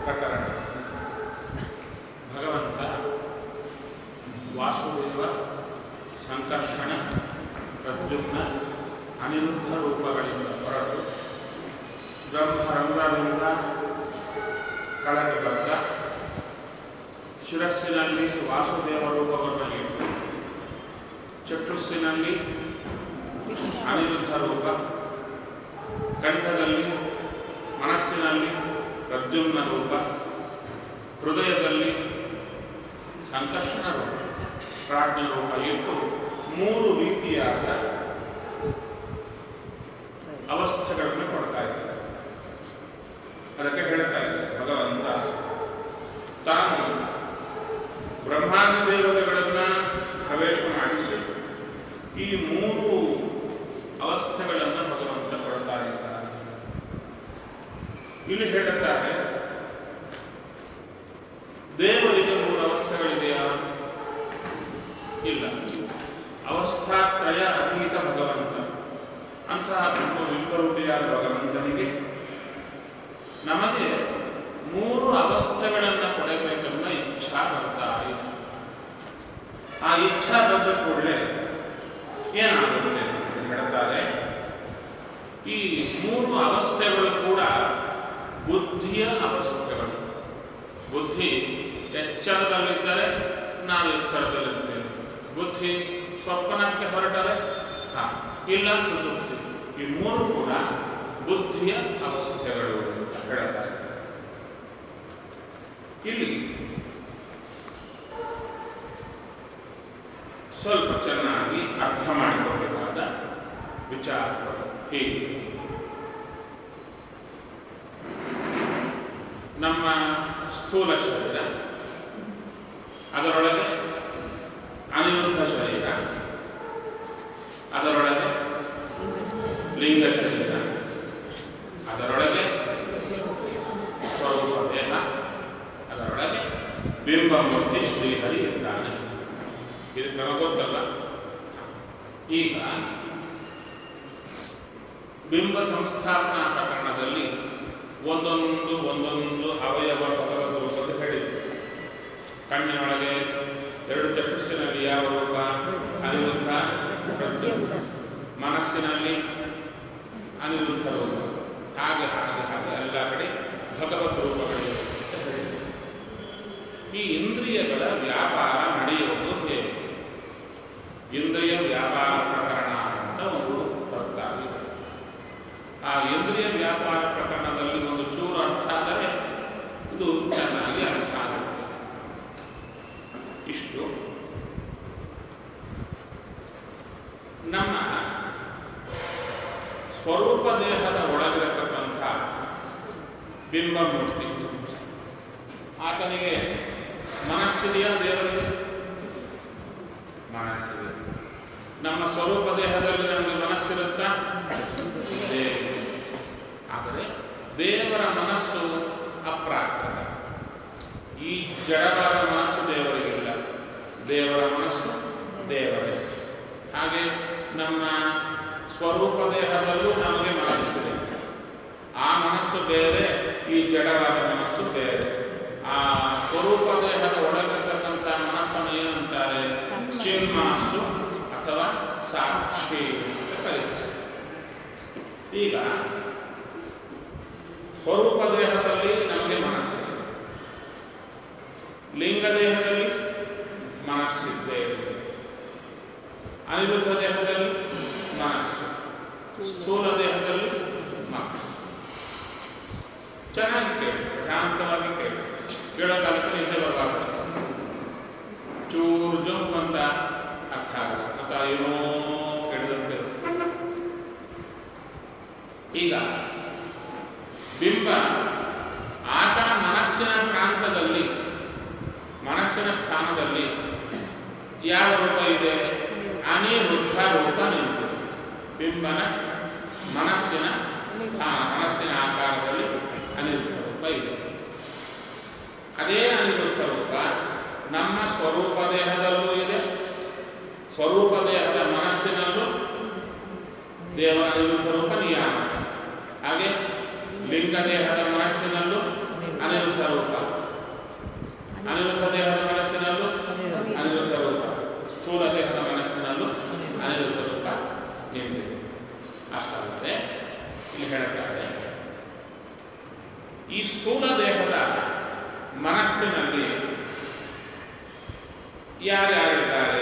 ಪ್ರಕರಣ ಭಗವಂತ ವಾಸುದೇವ ಸಂಕರ್ಷಣ ಪ್ರದ್ಯುಮ್ನ ಅನಿರುದ್ಧ ರೂಪಗಳಿಂದ ಹೊರಟು ಬ್ರಹ್ಮರಂಧ್ರದಿಂದ ಕೆಳಗೆ ಬಂದ ಶಿರಸ್ಸಿನಲ್ಲಿ ವಾಸುದೇವ ರೂಪವನ್ನು ಇಟ್ಟು ಚಕ್ಷುಸ್ಸಿನಲ್ಲಿ ಅನಿರುದ್ಧ ರೂಪ ಕಂಠದಲ್ಲಿ ಮನಸ್ಸಿನಲ್ಲಿ ಪ್ರದ್ಯುಮ್ನ ರೂಪ ಹೃದಯದಲ್ಲಿ ಸಂಕರ್ಷಣ ರೂಪ ಪ್ರಾಜ್ಞ ರೂಪ ಇಟ್ಟು ಮೂರು ರೀತಿಯಾದ ಅವಸ್ಥೆಗಳನ್ನು ಕೊಡ್ತಾ ಇದ್ದಾರೆ ಅದಕ್ಕೆ ಹೇಳ್ತಾ ಇದ್ದಾರೆ ಭಗವಂತ ತಾನು ಬ್ರಹ್ಮಾಂಡ ದೇವತೆಗಳನ್ನ ಪ್ರವೇಶ ಮಾಡಿಸಿ ಈ ಮೂರು ಅವಸ್ಥೆಗಳನ್ನು ಭಗವಂತ ಕೊಡ್ತಾ ಇದ್ದಾರೆ ಇಲ್ಲಿ ಹೇಳುತ್ತಾರೆ ದೇವರಿಗೆ ಮೂರು ಅವಸ್ಥೆಗಳಿದೆಯಾ ಇಲ್ಲ ಅವಸ್ಥಾತ್ರಯ ಅತೀತ ಭಗವಂತ ಅಂತಹ ವಿಶ್ವರೂಪಿಯಾದ ಭಗವಂತನಿಗೆ ನಮಗೆ ಮೂರು ಅವಸ್ಥೆಗಳನ್ನು ಪಡೆಯಬೇಕೆಂಬ ಇಚ್ಛಾ ಬರ್ತಾ ಇದೆ ಆ ಇಚ್ಛಾ ಬಂದ ಕೂಡಲೇ ಏನಾಗುತ್ತೆ ಅಂತ ಹೇಳ್ತಾರೆ ಈ ಮೂರು ಅವಸ್ಥೆಗಳು ಕೂಡ ಬುದ್ಧಿಯ ಅವಸ್ಥೆಗಳು ಬುದ್ಧಿ ಎಚ್ಚರದಲ್ಲಿದ್ದರೆ ನಾವು ಎಚ್ಚರದಲ್ಲಿರ್ತೇವೆ ಬುದ್ಧಿ ಸ್ವಪ್ನಕ್ಕೆ ಹೊರಟರೆ ಹಾ ಇಲ್ಲ ಸುಸುಪ್ತಿ ಈ ಮೂರು ಕೂಡ ಬುದ್ಧಿಯ ಅವಸ್ಥೆಗಳು ಅಂತ ಹೇಳ್ತಾ ಇದ್ದಾರೆ ಇಲ್ಲಿ ಸ್ವಲ್ಪ ಚೆನ್ನಾಗಿ ಅರ್ಥ ಮಾಡಿಕೊಳ್ಳಬೇಕಾದ ವಿಚಾರಗಳು ಹೀಗೆ ನಮ್ಮ ಸ್ಥೂಲ ಶರೀರ ಅದರೊಳಗೆ ಅನಿರುದ್ಧ ಶರೀರ ಅದರೊಳಗೆ ಲಿಂಗ ಶರೀರ ಅದರೊಳಗೆ ಸ್ವರೂಪ ದೇಹ ಅದರೊಳಗೆ ಬಿಂಬಮೂರ್ತಿ ಶ್ರೀಹರಿ ಇದ್ದಾನೆ ಇದು ಕ್ರಮ ಗೊತ್ತಲ್ಲ ಈಗ ಬಿಂಬ ಸಂಸ್ಥಾಪನಾ ಪ್ರಕರಣದಲ್ಲಿ ಒಂದೊಂದು ಒಂದೊಂದು ಅವಯವ ಭಗವದ್ ರೂಪದ ಹೇಳಿದ್ರು ಕಣ್ಣಿನೊಳಗೆ ಎರಡು ಚಕ್ಷುಸ್ಸಿನಲ್ಲಿ ಯಾವ ರೂಪ ಅನಿರುದ್ಧ ಪ್ರದ್ಯುಮ್ನ. ಮನಸ್ಸಿನಲ್ಲಿ ಅನಿರುದ್ಧ ರೂಪ ಹಾಗೆ ಹಾಗೆ ಹಾಗೆ ಎಲ್ಲ ಕಡೆ ಭಗವದ್ ರೂಪಗಳಿವೆ ಅಂತ ಹೇಳಿದ್ರು. ಈ ಇಂದ್ರಿಯಗಳ ವ್ಯಾಪಾರ ನಡೆಯುವುದು ಹೇಗೆ ಇಂದ್ರಿಯ ವ್ಯಾಪಾರ ಪ್ರಕರಣ ಅಂತ ಒಂದು ಬರ್ತಾಗಿದೆ ಆ ಇಂದ್ರಿಯ ವ್ಯಾಪಾರ ಪ್ರಕರಣದಲ್ಲಿ ಒಂದು ಚೂರು ಅರ್ಥ ಆದರೆ ಇದು ಚೆನ್ನಾಗಿ ಅರ್ಥ ಆಗುತ್ತೆ ಇಷ್ಟು ನಮ್ಮ ಸ್ವರೂಪ ದೇಹದ ಒಳಗಿರತಕ್ಕಂಥ ಬಿಂಬಮೂರ್ತಿ ಆತನಿಗೆ ಮನಸ್ಸಿದೆಯಾ ದೇವರಿಗೆ ಮನಸ್ಸಿದೆ ನಮ್ಮ ಸ್ವರೂಪ ದೇಹದಲ್ಲಿ ನಮಗೆ ಮನಸ್ಸಿರುತ್ತಾ ಇದೆ ಆದರೆ ದೇವರ ಮನಸ್ಸು ಅಪ್ರಾಕೃತ ಈ ಜಡವಾದ ಮನಸ್ಸು ದೇವರಿಗಿಲ್ಲ ದೇವರ ಮನಸ್ಸು ದೇವರೇ ಹಾಗೆ ನಮ್ಮ ಸ್ವರೂಪ ದೇಹದಲ್ಲೂ ನಮಗೆ ಮನಸ್ಸಿದೆ ಆ ಮನಸ್ಸು ಬೇರೆ ಈ ಜಡವಾದ ಮನಸ್ಸು ಬೇರೆ ಆ ಸ್ವರೂಪ ದೇಹದ ಒಳಗಿರತಕ್ಕಂಥ ಮನಸ್ಸನ್ನು ಏನಂತಾರೆ ಚಿನ್ಮನಸ್ಸು ಅಥವಾ ಸಾಕ್ಷಿ ಅಂತ ಕರೀತಾರೆ ಈಗ ಸ್ವರೂಪ ದೇಹದಲ್ಲಿ ನಮಗೆ ಮನಸ್ಸಿದೆ ಲಿಂಗ ದೇಹದಲ್ಲಿ ಮನಸ್ಸಿದೆ ಅನಿರುದ್ಧ ದೇಹದಲ್ಲಿ ಮನಸ್ಸು ಸ್ಥೂಲ ದೇಹದಲ್ಲಿ ಮನಸ್ಸು ಚೆನ್ನಾಗಿ ಕೇಳಿ ಶಾಂತವಾಗಿ ಕೇಳಿ ಕೇಳೋ ಕಾಲಕ್ಕೆ ನಿದ್ದೆ ಬರಬಾರ್ದು ಚೂರು ಜಂಪ್ ಅಂತ ಅರ್ಥ ಆಗಲ್ಲ ಅಥವಾ ಏನೋ ಕೆಡದಂತೆ ಈಗ ಬಿಂಬ ಆತನ ಮನಸ್ಸಿನ ಪ್ರಾಂತದಲ್ಲಿ ಮನಸ್ಸಿನ ಸ್ಥಾನದಲ್ಲಿ ಯಾವ ರೂಪ ಇದೆ ಅನಿರುದ್ಧ ರೂಪ ನಿಂತಿದೆ ಬಿಂಬನ ಮನಸ್ಸಿನ ಸ್ಥಾನ ಮನಸ್ಸಿನ ಆಕಾರದಲ್ಲಿ ಅನಿರುದ್ಧ ರೂಪ ಇದೆ ಅದೇ ಅನಿರುದ್ಧ ರೂಪ ನಮ್ಮ ಸ್ವರೂಪ ದೇಹದಲ್ಲೂ ಇದೆ ಸ್ವರೂಪ ದೇಹದ ಮನಸ್ಸಿನಲ್ಲೂ ದೇವರ ಅನಿರುದ್ಧ ರೂಪ ನಿಯಾಮಕ ಹಾಗೆ ಲಿಂಗ ದೇಹದ ಮನಸ್ಸಿನಲ್ಲೂ ಅನಿರುದ್ಧ ರೂಪ ಮನಸ್ಸಿನಲ್ಲಿ ಯಾರ್ಯಾರಿದ್ದಾರೆ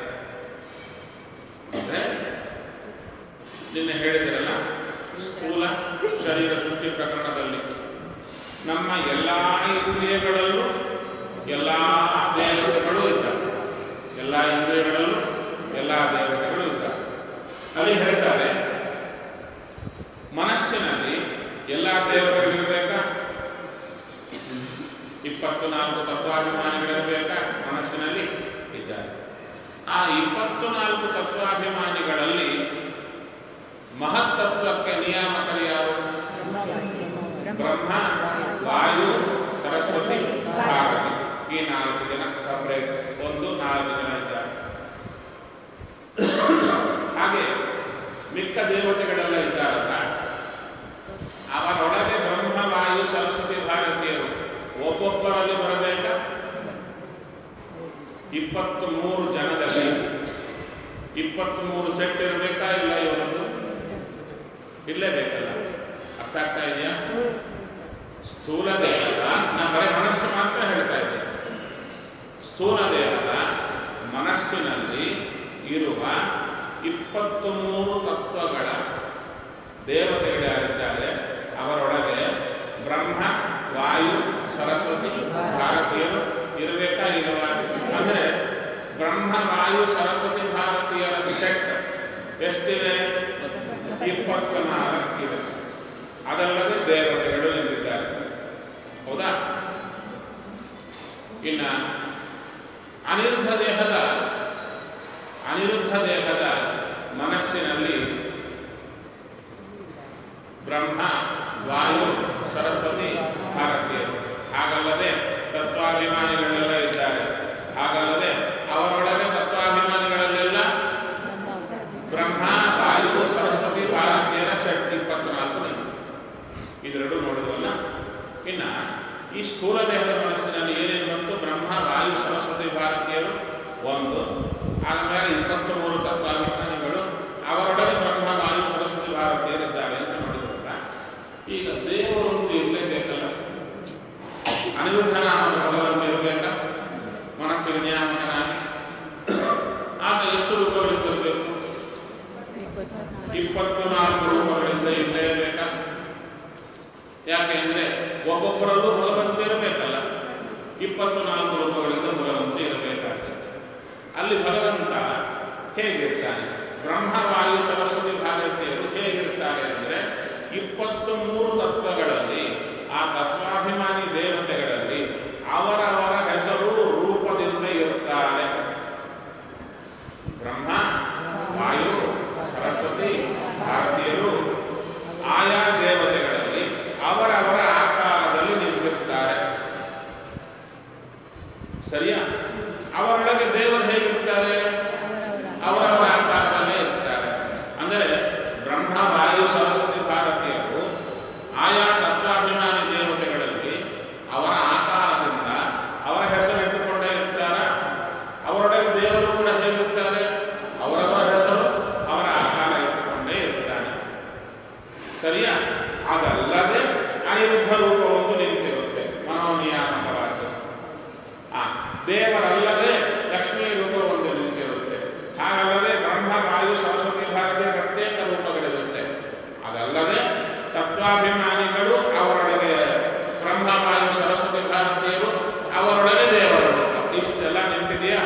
ಅಂದ್ರೆ ನಿನ್ನೆ ಹೇಳಿದಿರಲ್ಲ ಸ್ಥೂಲ ಶರೀರ ಸೃಷ್ಟಿ ಪ್ರಕರಣದಲ್ಲಿ ನಮ್ಮ ಎಲ್ಲ ಇಂದ್ರಿಯಗಳಲ್ಲೂ ಎಲ್ಲ ದೇವತೆಗಳು ಇದ್ದಾರೆ ಎಲ್ಲ ಇಂದ್ರಿಯಗಳಲ್ಲೂ ಎಲ್ಲ ದೇವತೆಗಳು ಇದ್ದಾರೆ ಅಲ್ಲಿ ಹೇಳ್ತಾರೆ ಮನಸ್ಸಿನಲ್ಲಿ ಎಲ್ಲ ದೇವತೆಗಳಿರಬೇಕಾ ಇಪ್ಪತ್ತು ನಾಲ್ಕು ತತ್ವಾಭಿಮಾನಿಗಳಿರಬೇಕಾ ಮನಸ್ಸಿನಲ್ಲಿ ಇದ್ದಾರೆ ಆ ಇಪ್ಪತ್ತು ನಾಲ್ಕು ತತ್ವಾಭಿಮಾನಿಗಳಲ್ಲಿ ಮಹತ್ತತ್ವಕ್ಕೆ ನಿಯಾಮಕರು ಯಾರು ಬ್ರಹ್ಮ ವಾಯು ಸರಸ್ವತಿ ಪಾರ್ವತಿ ಈ ನಾಲ್ಕು ಜನ ಸಪರೇಟ್ ಒಂದು ನಾಲ್ಕು ಜನ ಇದ್ದಾರೆ ಹಾಗೆ ಮಿಕ್ಕ ದೇವತೆಗಳೆಲ್ಲ ಇದ್ದಾರಲ್ಲ ಅವರೊಳಗೆ ಬ್ರಹ್ಮ ವಾಯು ಸರಸ್ವತಿ ಭಾರತೀಯರು ಒಬ್ಬೊಬ್ಬರಲ್ಲಿ ಬರಬೇಕಾ ಇಪ್ಪತ್ತು ಮೂರು ಜನದಲ್ಲಿ ಇಪ್ಪತ್ತ್ ಮೂರು ಸೆಟ್ ಇರಬೇಕಾ ಇಲ್ಲ ಇವರದ್ದು ಇರಲೇಬೇಕಲ್ಲ ಅರ್ಥ ಆಗ್ತಾ ಇದೆಯಾ ಸ್ಥೂಲ ದೇಹದ ನಾ ಬರೀ ಮನಸ್ಸು ಮಾತ್ರ ಹೇಳ್ತಾ ಇದ್ದೀನಿ ಸ್ಥೂಲ ದೇಹದ ಮನಸ್ಸಿನಲ್ಲಿ ಇರುವ ಇಪ್ಪತ್ತು ಮೂರು ತತ್ವಗಳ ದೇವತೆಗಳು ಯಾರಿದ್ದಾರೆ ಅವರೊಳಗೆ ಬ್ರಹ್ಮ ವಾಯು ಸರಸ್ವತಿ ಭಾರತೀಯರು ಇರಬೇಕಾ ಇರುವ ಅಂದರೆ ಬ್ರಹ್ಮ ವಾಯು ಸರಸ್ವತಿ ಭಾರತೀಯರ ಸೆಟ್ ಎಷ್ಟಿವೆ ಇಪ್ಪತ್ತ ನಾಲ್ಕಿದೆ ಅದಲ್ಲದೆ ದೇವತೆಗಳು ಎಂದಿದ್ದಾರೆ ಹೌದಾ ಇನ್ನ ಅನಿರುದ್ಧ ದೇಹದ ಅನಿರುದ್ಧ ದೇಹದ ಮನಸ್ಸಿನಲ್ಲಿ ಬ್ರಹ್ಮ ವಾಯು ಸರಸ್ವತಿ ಭಾರತೀಯರು ಹಾಗಲ್ಲದೆ ತತ್ವಾಭಿಮಾನಿಗಳೆಲ್ಲ ಇದ್ದಾರೆ ಹಾಗಲ್ಲದೆ ಅವರೊಳಗೆ ತತ್ವಾಭಿಮಾನಿಗಳಲ್ಲೆಲ್ಲ ಬ್ರಹ್ಮ ವಾಯು ಸರಸ್ವತಿ ಭಾರತೀಯರ ಸೆಟ್ ಇಪ್ಪತ್ನಾಲ್ಕು ಇದೆರಡು ನೋಡಿದ್ವಲ್ಲ ಇನ್ನು ಈ ಸ್ಥೂಲ ದೇಹದ ಮನಸ್ಸಿನಲ್ಲಿ ಏನೇನು ಬಂತು ಬ್ರಹ್ಮ ವಾಯು ಸರಸ್ವತಿ ಭಾರತೀಯರು ಒಂದು ಆದಮೇಲೆ ಇಪ್ಪತ್ತು ಮೂರು ತತ್ವಾಭಿಮಾನಿಗಳು ಅವರೊಡನೆ ಬ್ರಹ್ಮ ವಾಯು ಸರಸ್ವತಿ ಭಾರತೀಯರಿದ್ದಾರೆ ಅಂತ ನೋಡಿದ್ರಲ್ಲ ಈಗ ದೇವರು ಅಂತೂ ಇರಲೇಬೇಕಲ್ಲ ಅನಿರುದ್ಧ ನಾಮಕ ಭಗವಂತ ಇರಬೇಕಾ ಮನಸ್ಸಿಗೆ ನಿಯಾಮಕನಾಗಿ ಆತ ಎಷ್ಟು ರೂಪಗಳಿದ್ದಿರಬೇಕು ಇಪ್ಪತ್ತು ನಾಲ್ಕು ರೂಪಗಳಿಂದ ಇರಲೇಬೇಕಾ ಯಾಕೆ ಅಂದರೆ ಒಬ್ಬೊಬ್ಬರಲ್ಲೂ ಭಗವಂತ ಇರಬೇಕಲ್ಲ ಇಪ್ಪತ್ತು ನಾಲ್ಕು ರೂಪಗಳಿಂದ ಭಗವಂತ ಇರಬೇಕಾಗ್ತದೆ ಅಲ್ಲಿ ಭಗವಂತ ಹೇಗಿರ್ತಾನೆ ಬ್ರಹ್ಮ ವಾಯು ಸರಸ್ವತಿ ಭಾರತೀಯರು ಹೇಗಿರ್ತಾರೆ ಅಂದರೆ ಇಪ್ಪತ್ತು ಮೂರು ತತ್ವಗಳಲ್ಲಿ ಆ ತತ್ವಾಭಿಮಾನಿ ದೇವತೆಗಳಲ್ಲಿ ಅವರವರ ಹೆಸರು ರೂಪದಿಂದ ಇರುತ್ತಾರೆ ಬ್ರಹ್ಮ ವಾಯು ಸರಸ್ವತಿ ಭಾರತೀಯರು ಆಯಾ ದೇವತೆಗಳಲ್ಲಿ ಅವರವರ ಆಕಾರದಲ್ಲಿ ನಿಂತಿರ್ತಾರೆ ಸರಿಯಾ ಅವರೊಳಗೆ ದೇವರು ಹೇಗಿರ್ತಾರೆ ಅವರವರ ಆಕಾರದಲ್ಲೇ ಇರ್ತಾರೆ ಅಂದರೆ ಬ್ರಹ್ಮ ವಾಯು ಸರಸ್ವತಿ ಭಾರತೀಯರು ಆಯಾ ತತ್ವಾಭಿಮಾನಿ ದೇವತೆಗಳಲ್ಲಿ ಅವರ ಆಕಾರದಿಂದ ಅವರ ಹೆಸರಿಟ್ಟುಕೊಂಡೇ ಇರ್ತಾರ ಅವರೊಳಗೆ ದೇವರು ಕೂಡ ಹೇಗಿರ್ತಾರೆ ಅವರವರ ಹೆಸರು ಅವರ ಆಕಾರ ಇಟ್ಟುಕೊಂಡೇ ಇರ್ತಾನೆ ಸರಿಯಾ ಅದಲ್ಲದೆ ಅನಿರುದ್ಧ ರೂಪ ಒಂದು ನಿಂತಿರುತ್ತೆ ಮನೋನಿಯಾಮಕವಾದ್ದು ಆ ದೇವರಲ್ಲದೆ ಲಕ್ಷ್ಮೀ ರೂಪ ಒಂದು ನಿಂತಿರುತ್ತೆ ಹಾಗಲ್ಲದೆ ಬ್ರಹ್ಮ ವಾಯು ಸರಸ್ವತಿ ಭಾರತೀಯ ಪ್ರತ್ಯೇಕ ರೂಪಗಳಿರುತ್ತೆ ಅದಲ್ಲದೆ ತತ್ವಾಭಿಮಾನಿಗಳು ಅವರೊಳಗೆ ಬ್ರಹ್ಮ ವಾಯು ಸರಸ್ವತಿ ಭಾರತೀಯರು ಅವರೊಳಗೆ ದೇವರ ರೂಪ ಇಷ್ಟೆಲ್ಲ ನಿಂತಿದೆಯಾ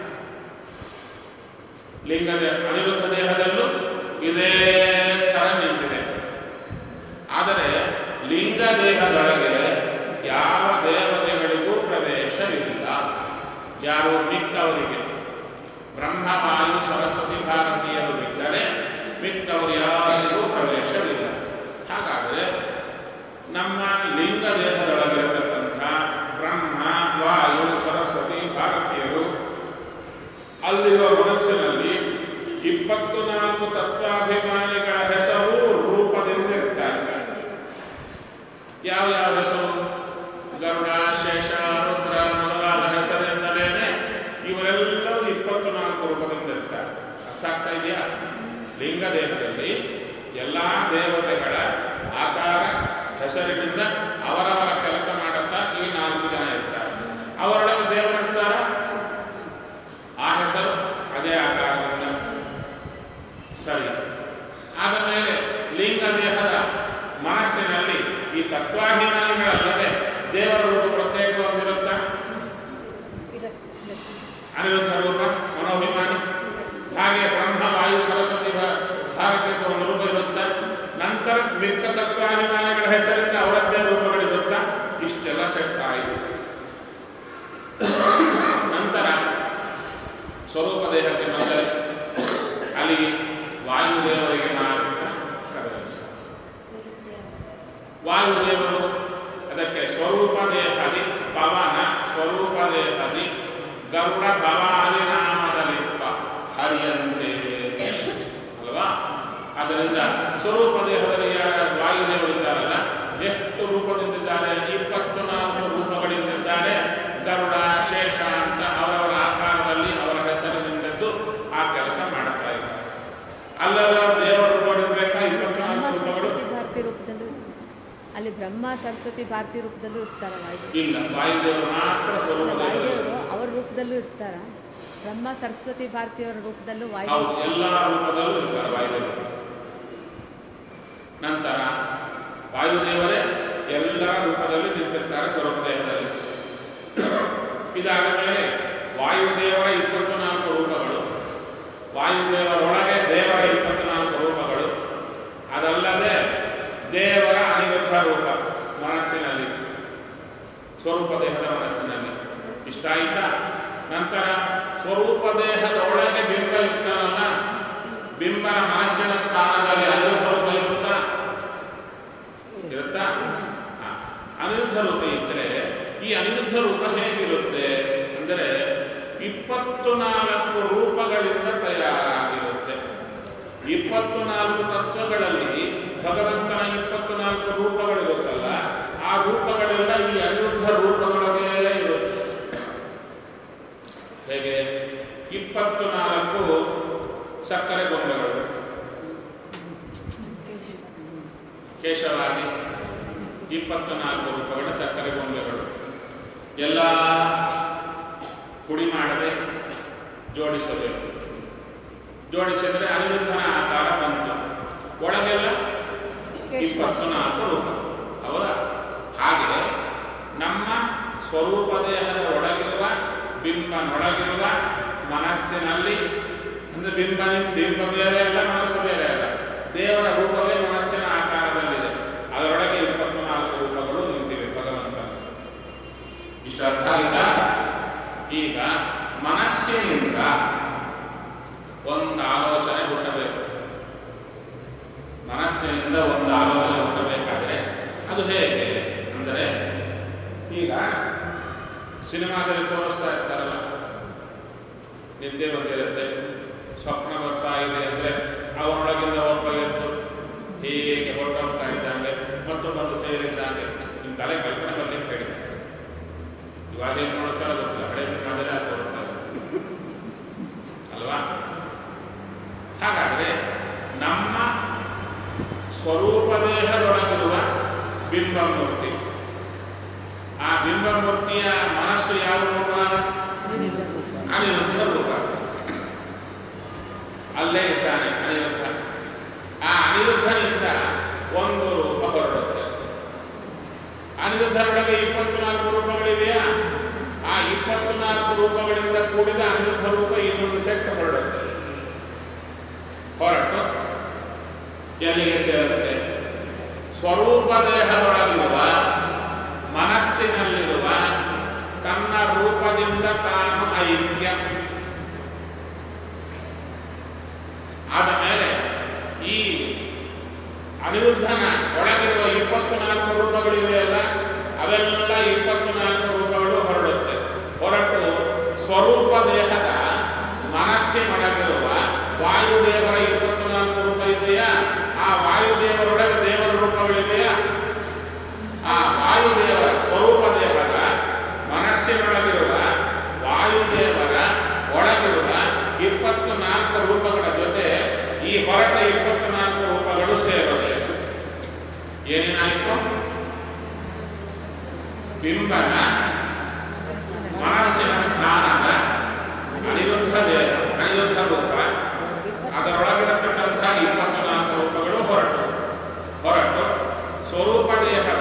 ಲಿಂಗದ ಅನಿರುದ್ಧ ದೇಹದಲ್ಲೂ ಇದೇ ಥರ ನಿಂತಿದೆ ಆದರೆ ಲಿಂಗ ದೇಹದೊಳಗೆ ಯಾವ ದೇವತೆಗಳಿಗೂ ಪ್ರವೇಶವಿಲ್ಲ ಯಾರು ಮಿಕ್ಕವರಿಗೆ ಬ್ರಹ್ಮ ವಾಯು ಸರಸ್ವತಿ ಭಾರತೀಯರು ಬಿಟ್ಟರೆ ಮಿಕ್ಕವರು ಯಾರಿಗೂ ಪ್ರವೇಶವಿಲ್ಲ ಹಾಗಾದರೆ ನಮ್ಮ ಲಿಂಗ ದೇಹದೊಳಗಿರತಕ್ಕಂಥ ಬ್ರಹ್ಮ ವಾಯು ಸರಸ್ವತಿ ಭಾರತೀಯರು ಅಲ್ಲಿರುವ ಮನಸ್ಸಿನಲ್ಲಿ ಇಪ್ಪತ್ತು ನಾಲ್ಕು ತತ್ವಾಭಿಮಾನಿಗಳ ಹೆಸರು ರೂಪದಿಂದಿರ್ತಾರೆ ಯಾವ ಯಾವ ಹೆಸರು ಗರುಡ ಶೇಷ ರುದ್ರ ಮೊದಲಾದ ಹೆಸರಿಂದಲೇ ಇವರೆಲ್ಲರೂ ಇಪ್ಪತ್ತು ನಾಲ್ಕು ರೂಪದಿಂದ ಇರ್ತಾರೆ ಅರ್ಥ ಆಗ್ತಾ ಇದೆಯಾ ಲಿಂಗ ದೇಹದಲ್ಲಿ ಎಲ್ಲ ದೇವತೆಗಳ ಆಕಾರ ಹೆಸರಿನಿಂದ ಅವರವರ ಕೆಲಸ ಮಾಡುತ್ತಾ ಈ ನಾಲ್ಕು ಜನ ಇರ್ತಾರೆ ಅನಿರುದ್ಧ ರೂಪ ಮನೋಭಿಮಾನಿ ಹಾಗೆ ಬ್ರಹ್ಮ ವಾಯು ಸರಸ್ವತಿ ಭಾ- ಭಾರತೀಯ ಒಂದು ರೂಪ ಇರುತ್ತಾ ನಂತರ ಮಿಕ್ಕ ತತ್ವಾಭಿಮಾನಿಗಳ ಹೆಸರಿಂದ ಅವರದ್ದೇ ರೂಪಗಳಿರುತ್ತಾ ಇಷ್ಟೆಲ್ಲ ಸೆಟ್ ಆಯಿತು ನಂತರ ಸ್ವರೂಪ ದೇಹಕ್ಕೆ ಬಂದರೆ ಅಲ್ಲಿ ವಾಯುದೇವರಿಗೆ ಮಾತ್ರ ಪ್ರವೇಶ ವಾಯುದೇವರು ಅದಕ್ಕೆ ಸ್ವರೂಪ ದೇಹದಿ ಪವನ ಸ್ವರೂಪ ದೇಹದಿ ಗರುಡ ಭವಾದಿ ನಾಮದಲ್ಲಿಪ್ಪ ಹರಿಯಂತೆ ಅಲ್ವಾ ಅದರಿಂದ ಸ್ವರೂಪ ದೇಹದಲ್ಲಿ ಯಾರ ವಾಯುದೇವರಿದ್ದಾರಲ್ಲ ಎಷ್ಟು ರೂಪದಿಂದಿದ್ದಾರೆ ಇಪ್ಪತ್ತು ನಾಲ್ಕು ರೂಪಗಳಿಂದಿದ್ದಾರೆ ಗರುಡ ಶೇಷ ಅಂತ ಅವರವರ ಆಕಾರದಲ್ಲಿ ಅವರ ಹೆಸರಿನಿಂದದ್ದು ಆ ಕೆಲಸ ಮಾಡ್ತಾ ಇದ್ದಾರೆ ಅಲ್ಲೆಲ್ಲ ದೇವರ ರೂಪಗಳಿರ್ಬೇಕಾ ಇಪ್ಪತ್ತು ಬ್ರಹ್ಮ ನಾಲ್ಕು ರೂಪಗಳು ಸರಸ್ವತಿ ಭಾರತಿ ರೂಪದಲ್ಲೂ ಅಲ್ಲಿ ಬ್ರಹ್ಮ ಸರಸ್ವತಿ ಭಾರತಿ ರೂಪದಲ್ಲೂ ಇರ್ತಾರ ವಾಯುದೇವರು ಇಲ್ಲ ವಾಯುದೇವರು ಮಾತ್ರ ಸ್ವರೂಪ ಅಲ್ಲ, ದೇವರಲ್ಲಿ ವಾಯುದೇವರು ಅವ್ರ ರೂಪದಲ್ಲೂ ಇರ್ತಾರ ಬ್ರಹ್ಮ ಸರಸ್ವತಿ ಭಾರತಿಯವರ ರೂಪದಲ್ಲೂ ಹೌದು ವಾಯುದೇವರು ಎಲ್ಲ ರೂಪದಲ್ಲೂ ಇರ್ತಾರೆ ವಾಯುದೇವರು ನಂತರ ವಾಯುದೇವರೇ ಎಲ್ಲರ ರೂಪದಲ್ಲಿ ನಿಂತಿರ್ತಾರೆ ಸ್ವರೂಪ ದೇಹದಲ್ಲಿ ಇದಾದ ಮೇಲೆ ವಾಯುದೇವರ ಇಪ್ಪತ್ತು ನಾಲ್ಕು ರೂಪಗಳು ವಾಯುದೇವರೊಳಗೆ ದೇವರ ಇಪ್ಪತ್ತು ನಾಲ್ಕು ರೂಪಗಳು ಅದಲ್ಲದೆ ದೇವರ ಅನಿರುದ್ಧ ರೂಪ ಮನಸ್ಸಿನಲ್ಲಿ ಸ್ವರೂಪ ದೇಹದ ಮನಸ್ಸಿನಲ್ಲಿ ಇಷ್ಟ ಆಯ್ತಾ ನಂತರ ಸ್ವರೂಪ ದೇಹದ ಒಳಗೆ ಬಿಂಬ ಇರ್ತಾನಲ್ಲ ಬಿಂಬನ ಮನಸ್ಸಿನ ಸ್ಥಾನದಲ್ಲಿ ಅನಿರುದ್ಧ ರೂಪ ಇರುತ್ತಾ ಇರುತ್ತಾ ಹಾ. ಅನಿರುದ್ಧ ರೂಪ ಇದ್ದರೆ ಈ ಅನಿರುದ್ಧ ರೂಪ ಹೇಗಿರುತ್ತೆ ಅಂದರೆ ಇಪ್ಪತ್ತು ನಾಲ್ಕು ರೂಪಗಳಿಂದ ತಯಾರಾಗಿರುತ್ತೆ ಇಪ್ಪತ್ತು ನಾಲ್ಕು ತತ್ವಗಳಲ್ಲಿ ಭಗವಂತನ ಇಪ್ಪತ್ತು ನಾಲ್ಕು ರೂಪಗಳಿರುತ್ತಲ್ಲ ಆ ರೂಪಗಳೆಲ್ಲ ಈ ಅನಿರುದ್ಧ ರೂಪದೊಳಗೆ ಇರುತ್ತೆ ಹೇಗೆ ಇಪ್ಪತ್ತು ನಾಲ್ಕು ಸಕ್ಕರೆ ಗೊಂಬೆಗಳು ಕೇಶವಾದಿ ಇಪ್ಪತ್ತು ನಾಲ್ಕು ರೂಪಗಳ ಸಕ್ಕರೆ ಗೊಂಬೆಗಳು ಎಲ್ಲ ಪುಡಿ ಮಾಡದೆ ಜೋಡಿಸಬೇಕು ಜೋಡಿಸಿದರೆ ಅನಿರುದ್ಧನ ಆಕಾರ ಬಂತು ಒಳಗೆಲ್ಲ ಇಪ್ಪತ್ತು ನಾಲ್ಕು ರೂಪ ಹೌದಾ ಹಾಗೆ ನಮ್ಮ ಸ್ವರೂಪ ದೇಹದ ಒಳಗಿರುವ ಬಿಂಬನೊಳಗಿರುವ ಮನಸ್ಸಿನಲ್ಲಿ ಅಂದರೆ ಬಿಂಬನ ಬಿಂಬ ಬೇರೆ ಅಲ್ಲ ಮನಸ್ಸು ಬೇರೆ ಅಲ್ಲ ದೇವರ ರೂಪವೇ ಮನಸ್ಸಿನ ಆಕಾರದಲ್ಲಿದೆ ಅದರೊಳಗೆ ಇಪ್ಪತ್ತು ನಾಲ್ಕು ರೂಪಗಳು ನಿಂತಿವೆ ಭಗವಂತ ಇಷ್ಟ ಅರ್ಥ ಆಯ್ತಾ ಈಗ ಮನಸ್ಸಿನಿಂದ ಒಂದು ಆಲೋಚನೆ ಹುಟ್ಟಬೇಕು ಮನಸ್ಸಿನಿಂದ ಒಂದು ಆಲೋಚನೆ ಹುಟ್ಟಬೇಕಾದ್ರೆ ಅದು ಹೇಗೆ ಅಂದರೆ ಈಗ ಸಿನಿಮಾದಲ್ಲಿ ತೋರಿಸ್ತಾ ಇರ್ತಾರಲ್ಲ ನಿದ್ದೆ ಬಂದಿರುತ್ತೆ ಸ್ವಪ್ನ ಬರ್ತಾ ಇದೆ ಅಂದರೆ ಅವನೊಳಗಿಂದ ಒಬ್ಬ ಎದ್ದು ಹೀಗೆ ಹೊರಟೋಗ್ತಾ ಇದ್ದಂಗೆ ಮತ್ತೊಬ್ಬಂದು ಸೇರಿದ್ದಂಗೆ ನಿಮ್ಮ ತಲೆ ಕಲ್ಪನೆ ಬರ್ಲಿಕ್ಕೆ ಹೇಳಿದೆ ಇವಾಗ ಏನು ನೋಡ್ತಾರೋ ಗೊತ್ತಿಲ್ಲ ಹಳೆ ಸಿನಿಮಾದಲ್ಲಿ ಅದು ತೋರಿಸ್ತಾರೆ ಅಲ್ವಾ ಹಾಗಾದರೆ ನಮ್ಮ ಸ್ವರೂಪ ದೇಹದೊಳಗಿರುವ ಬಿಂಬಮೂರ್ತಿ ಆ ಬಿಂಬಮೂರ್ತಿಯ ಮನಸ್ಸು ಯಾವ ರೂಪ ಅನಿರುದ್ಧ ರೂಪ ಅಲ್ಲೇ ಇದ್ದಾನೆ ಅನಿರುದ್ಧ ಆ ಅನಿರುದ್ಧನಿಂದ ಒಂದು ರೂಪ ಹೊರಡುತ್ತೆ ಅನಿರುದ್ಧನೊಳಗೆ ಇಪ್ಪತ್ತು ನಾಲ್ಕು ರೂಪಗಳಿವೆಯಾ ಆ ಇಪ್ಪತ್ತು ನಾಲ್ಕು ರೂಪಗಳಿಂದ ಕೂಡಿದ ಅನಿರುದ್ಧ ರೂಪ ಇನ್ನೊಂದು ಸೆಟ್ ಹೊರಡುತ್ತೆ ಹೊರಟು ಎಲ್ಲಿಗೆ ಸೇರುತ್ತೆ ಸ್ವರೂಪ ದೇಹದೊಳಗಿರುವ ಮನಸ್ಸಿನಲ್ಲಿರುವ ತನ್ನ ರೂಪದಿಂದ ತಾನು ಐಕ್ಯ ಆದ ಮೇಲೆ ಈ ಅನಿರುದ್ಧನ ಒಳಗಿರುವ ಇಪ್ಪತ್ತು ನಾಲ್ಕು ರೂಪಗಳಿವೆಯಲ್ಲ ಅವೆಲ್ಲ ಇಪ್ಪತ್ತು ನಾಲ್ಕು ರೂಪಗಳು ಹೊರಡುತ್ತೆ ಹೊರಟು ಸ್ವರೂಪ ದೇಹದ ಮನಸ್ಸಿನೊಳಗಿರುವ ವಾಯುದೇವರ ಇಪ್ಪತ್ತು ನಾಲ್ಕು ರೂಪ ಇದೆಯಾ ಆ ವಾಯುದೇವರೊಳಗೆ ದೇವರ ರೂಪಗಳಿದೆಯಾ ಆ ವಾಯುದೇವರ ಸ್ವರೂಪ ದೇಹದ ಮನಸ್ಸಿನೊಳಗಿರುವ ವಾಯುದೇವರ ಒಳಗಿರುವ ಇಪ್ಪತ್ತು ನಾಲ್ಕು ರೂಪಗಳ ಜೊತೆ ಈ ಹೊರಟ ಇಪ್ಪತ್ತು ನಾಲ್ಕು ರೂಪಗಳು ಸೇರುತ್ತೆ ಏನೇನಾಯಿತು ಬಿಂಬನ ಮನಸ್ಸಿನ ಸ್ಥಾನದ ಅನಿರುದ್ಧ ದೇಹ ಅನಿರುದ್ಧ ರೂಪ ಅದರೊಳಗಿರತಕ್ಕಂಥ ಇಪ್ಪತ್ತು ನಾಲ್ಕು ರೂಪಗಳು ಹೊರಟು ಹೊರಟು ಸ್ವರೂಪ ದೇಹದ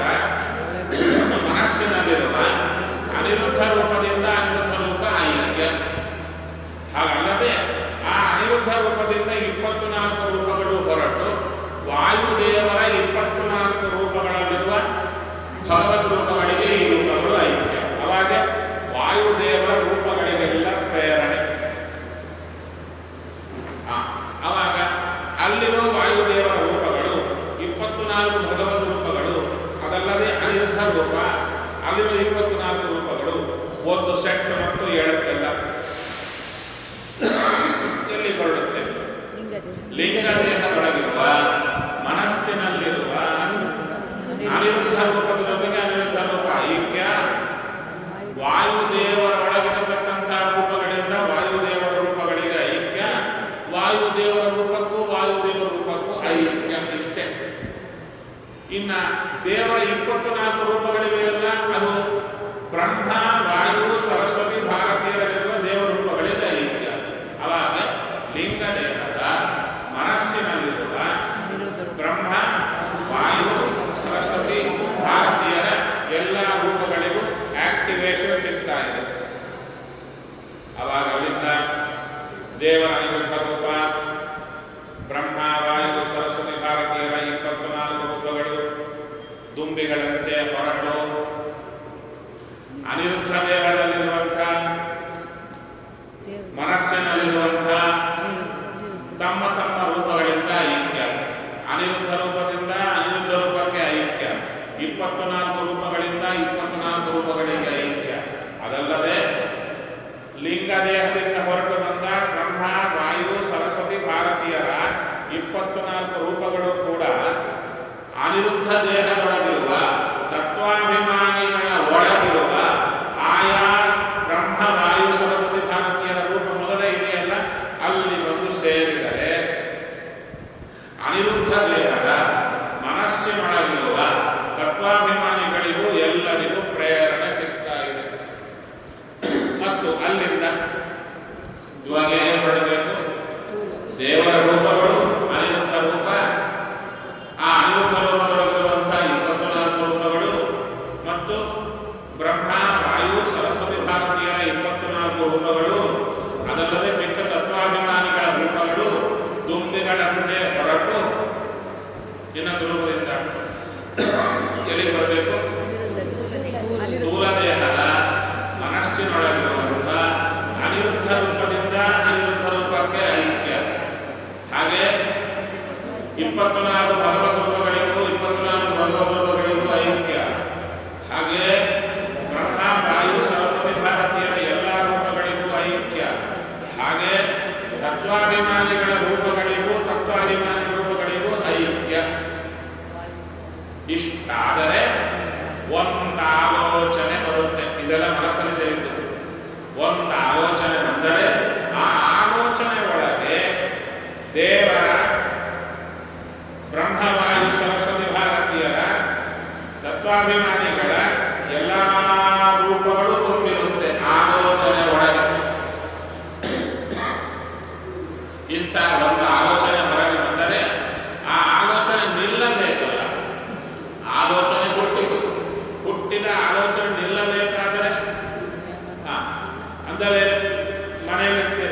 ಮನಸ್ಸಿನಲ್ಲಿರುವ ಅನಿರುದ್ಧ ರೂಪದಿಂದ ಅನಿರುದ್ಧ ರೂಪ ಐಕ್ಯ ಹಾಗಲ್ಲದೆ ಆ ಅನಿರುದ್ಧ ರೂಪದಿಂದ ಇಪ್ಪತ್ತು ನಾಲ್ಕು ರೂಪಗಳು ಹೊರಟು ವಾಯುದೇವರ ಇಪ್ಪತ್ತು ನಾಲ್ಕು ರೂಪಗಳಲ್ಲಿರುವ ಭಗವದ್ ರೂಪಗಳಿಗೆ ಈ ರೂಪಗಳು ಐಕ್ಯ ಅವಾಗ ವಾಯುದೇವರ ರೂಪಗಳಿಗೆಲ್ಲ ಪ್ರೇರಣೆ ಆ, ಅವಾಗ ಅಲ್ಲಿರೋ ವಾಯುದೇವರ ರೂಪಗಳು ಇಪ್ಪತ್ತು ನಾಲ್ಕು ಭಗವದ್ ರೂಪಗಳು ಅದಲ್ಲದೆ ಅನಿರುದ್ಧ ರೂಪ ಅಲ್ಲಿರೋ ಇಪ್ಪತ್ತು ನಾಲ್ಕು ರೂಪಗಳು ಒಂದು ಸೆಟ್ ಮತ್ತು ಏಳಕ್ಕೆಲ್ಲ ಎಲ್ಲಿ ಹೊರಡುತ್ತೆ ಲಿಂಗದೇಹ ಲಿಂಗದೇಹದೊಳಗಿರುವ ಮನಸ್ಸಿನಲ್ಲಿರುವ ಅನಿರುದ್ಧ ರೂಪದ ಜೊತೆಗೆ ಅನಿರುದ್ಧ ರೂಪ ಐಕ್ಯ ವಾಯುದೇವರ ಒಳಗಿರತಕ್ಕಂಥ ರೂಪಗಳಿಂದ ವಾಯುದೇವರ ರೂಪಗಳಿಗೆ ಐಕ್ಯ ವಾಯುದೇವರ ರೂಪಕ್ಕೂ ವಾಯುದೇವರ ರೂಪಕ್ಕೂ ಐಕ್ಯ ಇಷ್ಟೇ ಇನ್ನ ದೇವರ ಇಪ್ಪತ್ತು ನಾಲ್ಕು ರೂಪಗಳಿವೆಯಲ್ಲ ಅದು ಬ್ರಹ್ಮ ವಾಯು ಸರಸ್ವತಿ ಭಾರತೀಯರಲ್ಲಿರುವ ದೇವರ ರೂಪಗಳಿಗೆ ಐಕ್ಯ ಅವಾಗ ಲಿಂಗದೇಹದ ಮನಸ್ಸಿನಲ್ಲಿರುವ ಬ್ರಹ್ಮ ವಾಯು ಸರಸ್ವತಿ ಭಾರತೀಯರ ಎಲ್ಲ ರೂಪಗಳಿಗೂ ಆಕ್ಟಿವೇಶನ್ ಸಿಗ್ತಾ ಇದೆ ಅವಾಗ ಅಲ್ಲಿಂದ ದೇವರ ಅನಿರುದ್ಧ ರೂಪ ಬ್ರಹ್ಮ ವಾಯು ಸರಸ್ವತಿ ಭಾರತೀಯರ ಇಪ್ಪತ್ತು ನಾಲ್ಕು ರೂಪಗಳು ದುಂಬಿಗಳಂತೆ ಹೊರಟು ಅನಿರುದ್ಧ ದೇಹದಲ್ಲಿರುವಂಥ ದೇವರು ಮನಸ್ಸಿನಲ್ಲಿರುವಂಥ ತಮ್ಮ ತಮ್ಮ ರೂಪಗಳಿಂದ ಐಕ್ಯ ಅನಿರುದ್ಧ ರೂಪದಿಂದ ಅನಿರುದ್ಧ ರೂಪಕ್ಕೆ ಐಕ್ಯ ಇಪ್ಪತ್ತು ನಾಲ್ಕು ರೂಪಗಳಿಂದ ಇಪ್ಪತ್ತು ನಾಲ್ಕು ರೂಪಗಳಿಗೆ ಐಕ್ಯ ಅದಲ್ಲದೆ ಲಿಂಗ ದೇಹದಿಂದ ಹೊರಟು ಬಂದ ಬ್ರಹ್ಮ ವಾಯು ಸರಸ್ವತಿ ಭಾರತೀಯರ ಇಪ್ಪತ್ತು ನಾಲ್ಕು ರೂಪಗಳು ಕೂಡ ಅನಿರುದ್ಧ ದೇಹದೊಳಗಿರುವ ತತ್ವಾಭಿಮಾನಿಗಳ ಒಳಗಿರುವ ಆಯಾ ಬ್ರಹ್ಮ ವಾಯು ಸರಸ್ವತಿ ಭಾರತೀಯರ ರೂಪ ಮೊದಲೇ ಇದೆಯಲ್ಲ ಅಲ್ಲಿ ಬಂದು ಸೇರಿದರೆ ಅನಿರುದ್ಧ ದೇಹದ ಮನಸ್ಸಿನೊಳಗಿರುವ ತತ್ವಾಭಿಮಾನಿಗಳಿಗೂ ಎಲ್ಲರಿಗೂ ಪ್ರೇರಣೆ ಸಿಗ್ತಾ ಇದೆ ಮತ್ತು ಅಲ್ಲಿಂದ ಇವಾಗ ಏನು ಮಾಡಬೇಕು ದೇವರ ರೂಪಗಳು ಅನಿರುದ್ಧ ರೂಪ ಆ ಅನಿರುದ್ಧ ರೂಪದೊಳಗಿರುವಂತಹ ಇಪ್ಪತ್ತು ನಾಲ್ಕು ರೂಪಗಳು ಮತ್ತು ಬ್ರಹ್ಮ ವಾಯು ಸರಸ್ವತಿ ಭಾರತೀಯರ ಇಪ್ಪತ್ತು ನಾಲ್ಕು ರೂಪಗಳು ಅದಲ್ಲದೆ ಮಿಕ್ಕ ತತ್ವಾಭಿಮಾನಿಗಳ ರೂಪಗಳು ದುಂಬಿಗಳಂತೆ ಹೊರಟು ಇನ್ನೊಂದು ರೂಪದಿಂದ ಎಲ್ಲಿ ಬರಬೇಕು ಸ್ಥೂಲ ದೇಹದ ಮನಸ್ಸಿನೊಳಗಿರುವಂತಹ ಅನಿರುದ್ಧ ರೂಪದಿಂದ ಅನಿರುದ್ಧ ರೂಪಕ್ಕೆ ಐಕ್ಯ ಹಾಗೆ ಇಪ್ಪತ್ತು ನಾಲ್ಕು ಭಗವದ್ ರೂಪಗಳಿಗೂ ಇಪ್ಪತ್ತು ನಾಲ್ಕು ಭಗವದ್ ರೂಪಗಳಿಗೂ ಐಕ್ಯ ಹಾಗೆ ಬ್ರಹ್ಮ ವಾಯು ಸರಸ್ವತಿ ಭಾರತೀಯರ ಎಲ್ಲ ರೂಪಗಳಿಗೂ ಐಕ್ಯ ಹಾಗೆ ತತ್ವಾಭಿಮಾನಿಗಳ ರೂಪಗಳಿಗೂ ತತ್ವಾಭಿಮಾನಿ ರೂಪಗಳಿಗೂ ಐಕ್ಯ ಇಷ್ಟಾದರೆ ಒಂದು ಆಲೋಚನೆ ಬರುತ್ತೆ ಇದೆಲ್ಲ ಮನಸ್ಸಲ್ಲಿ ಸೇರಿದ್ದು ಒಂದು ಆಲೋಚನೆ ಬಂದರೆ ಆ ಆಲೋಚನೆ ಒಳಗೆ ದೇವರ ಬ್ರಹ್ಮವಾಯು ಸರಸ್ವತಿ ಭಾರತೀಯರ ತತ್ವಾಭಿಮಾನಿಗಳ ಎಲ್ಲ ರೂಪಗಳು ತುಂಬಿರುತ್ತೆ ಆಲೋಚನೆ ಒಳಗೆ ಇಂಥ ಒಂದು ಆಲೋಚನೆ ಹೊರಗೆ ಬಂದರೆ ಆ ಆಲೋಚನೆ ನಿಲ್ಲಬೇಕಲ್ಲ ಆಲೋಚನೆ ಹುಟ್ಟಿತು ಹುಟ್ಟಿದ ಆಲೋಚನೆ ನಿಲ್ಲಬೇಕಾದರೆ ಆ, ಅಂದರೆ ಮನೆಯಲ್ಲಿರ್ತೀರ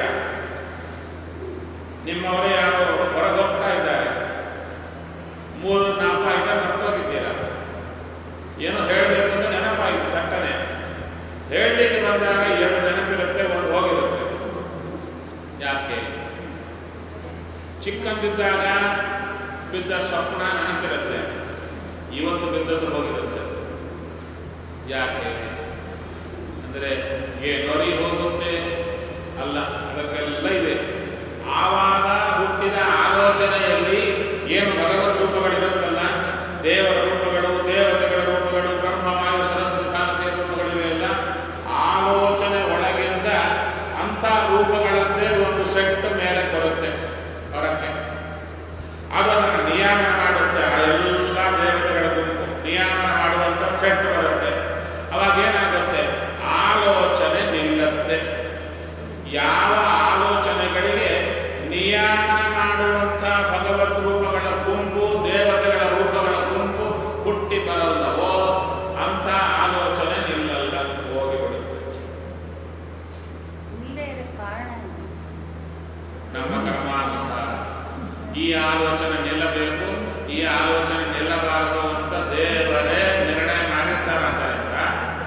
ನಿಮ್ಮವರೇ ಯಾರೋ ಹೊರಗೆ ಹೋಗ್ತಾ ಇದ್ದಾರೆ ಮೂರು ನಾಲ್ಕು ಐಟಮ್ ಮರ್ತೋಗಿದ್ದೀರ ಏನೋ ಹೇಳಬೇಕು ಅಂತ ನೆನಪಾಯಿತು ತಟ್ಟನೆ ಹೇಳಲಿಕ್ಕೆ ಬಂದಾಗ ಎರಡು ನೆನಪಿರುತ್ತೆ ಒಂದು ಹೋಗಿರುತ್ತೆ ಯಾಕೆ ಚಿಕ್ಕಂದಿದ್ದಾಗ ಬಿದ್ದ ಸ್ವಪ್ನ ನೆನಪಿರುತ್ತೆ ಇವತ್ತು ಬಿದ್ದದ್ದು ಹೋಗಿರುತ್ತೆ ಯಾಕೆ ಅಂದರೆ ಏನೋರಿ ಹೋಗುತ್ತೆ ಅಲ್ಲ ಅದಕ್ಕೆಲ್ಲ ಇದೆ ಆವಾಗ ಹುಟ್ಟಿದ ಆಲೋಚನೆಯಲ್ಲಿ ಏನು ಭಗವದ್ ರೂಪಗಳಿರುತ್ತಲ್ಲ ದೇವರ ರೂಪಗಳು ದೇವತೆಗಳ ರೂಪಗಳು ಬ್ರಹ್ಮವಾಯು ಸರಸ್ವತಿ ಭಾರತೀಯ ರೂಪಗಳಿವೆ ಎಲ್ಲ ಆಲೋಚನೆ ಒಳಗಿಂದ ಅಂಥ ರೂಪಗಳದ್ದೇ ಒಂದು ಸೆಟ್ ಮೇಲೆ ಬರುತ್ತೆ ಹೊರಕ್ಕೆ ಅದು ಅದನ್ನು ನಿಯಾಮನ ಮಾಡುತ್ತೆ ಆ ಎಲ್ಲ ದೇವತೆಗಳ ಗುಂಪು ನಿಯಾಮನ ಮಾಡುವಂಥ ಸೆಟ್ ಬರುತ್ತೆ ಅವಾಗ ಏನಾಗುತ್ತೆ ಆಲೋಚನೆ ನಿಲ್ಲತ್ತೆ ಯಾವ ಆಲೋಚನೆಗಳಿಗೆ ನಿಯಾಮನ ಮಾಡುವಂಥ ಭಗವದ್ ರೂಪಗಳ ಗುಂಪು ದೇವತೆಗಳ ರೂಪಗಳ ಗುಂಪು ಹುಟ್ಟಿ ಬರಲ್ಲವೋ ಅಂಥ ಆಲೋಚನೆ ನಿಲ್ಲಲ್ಲ ಹೋಗಿಬಿಡುತ್ತೆ ಇಲ್ಲೇ ಇದಕ್ಕೆ ಕಾರಣ ಏನು? ಆಲೋಚನೆ ನಿಲ್ಲಬೇಕು ಈ ಆಲೋಚನೆ ನಿಲ್ಲಬಾರದು ಅಂತ ದೇವರೇ ನಿರ್ಣಯ ಮಾಡಿರ್ತಾರಂತಾರಿಂದ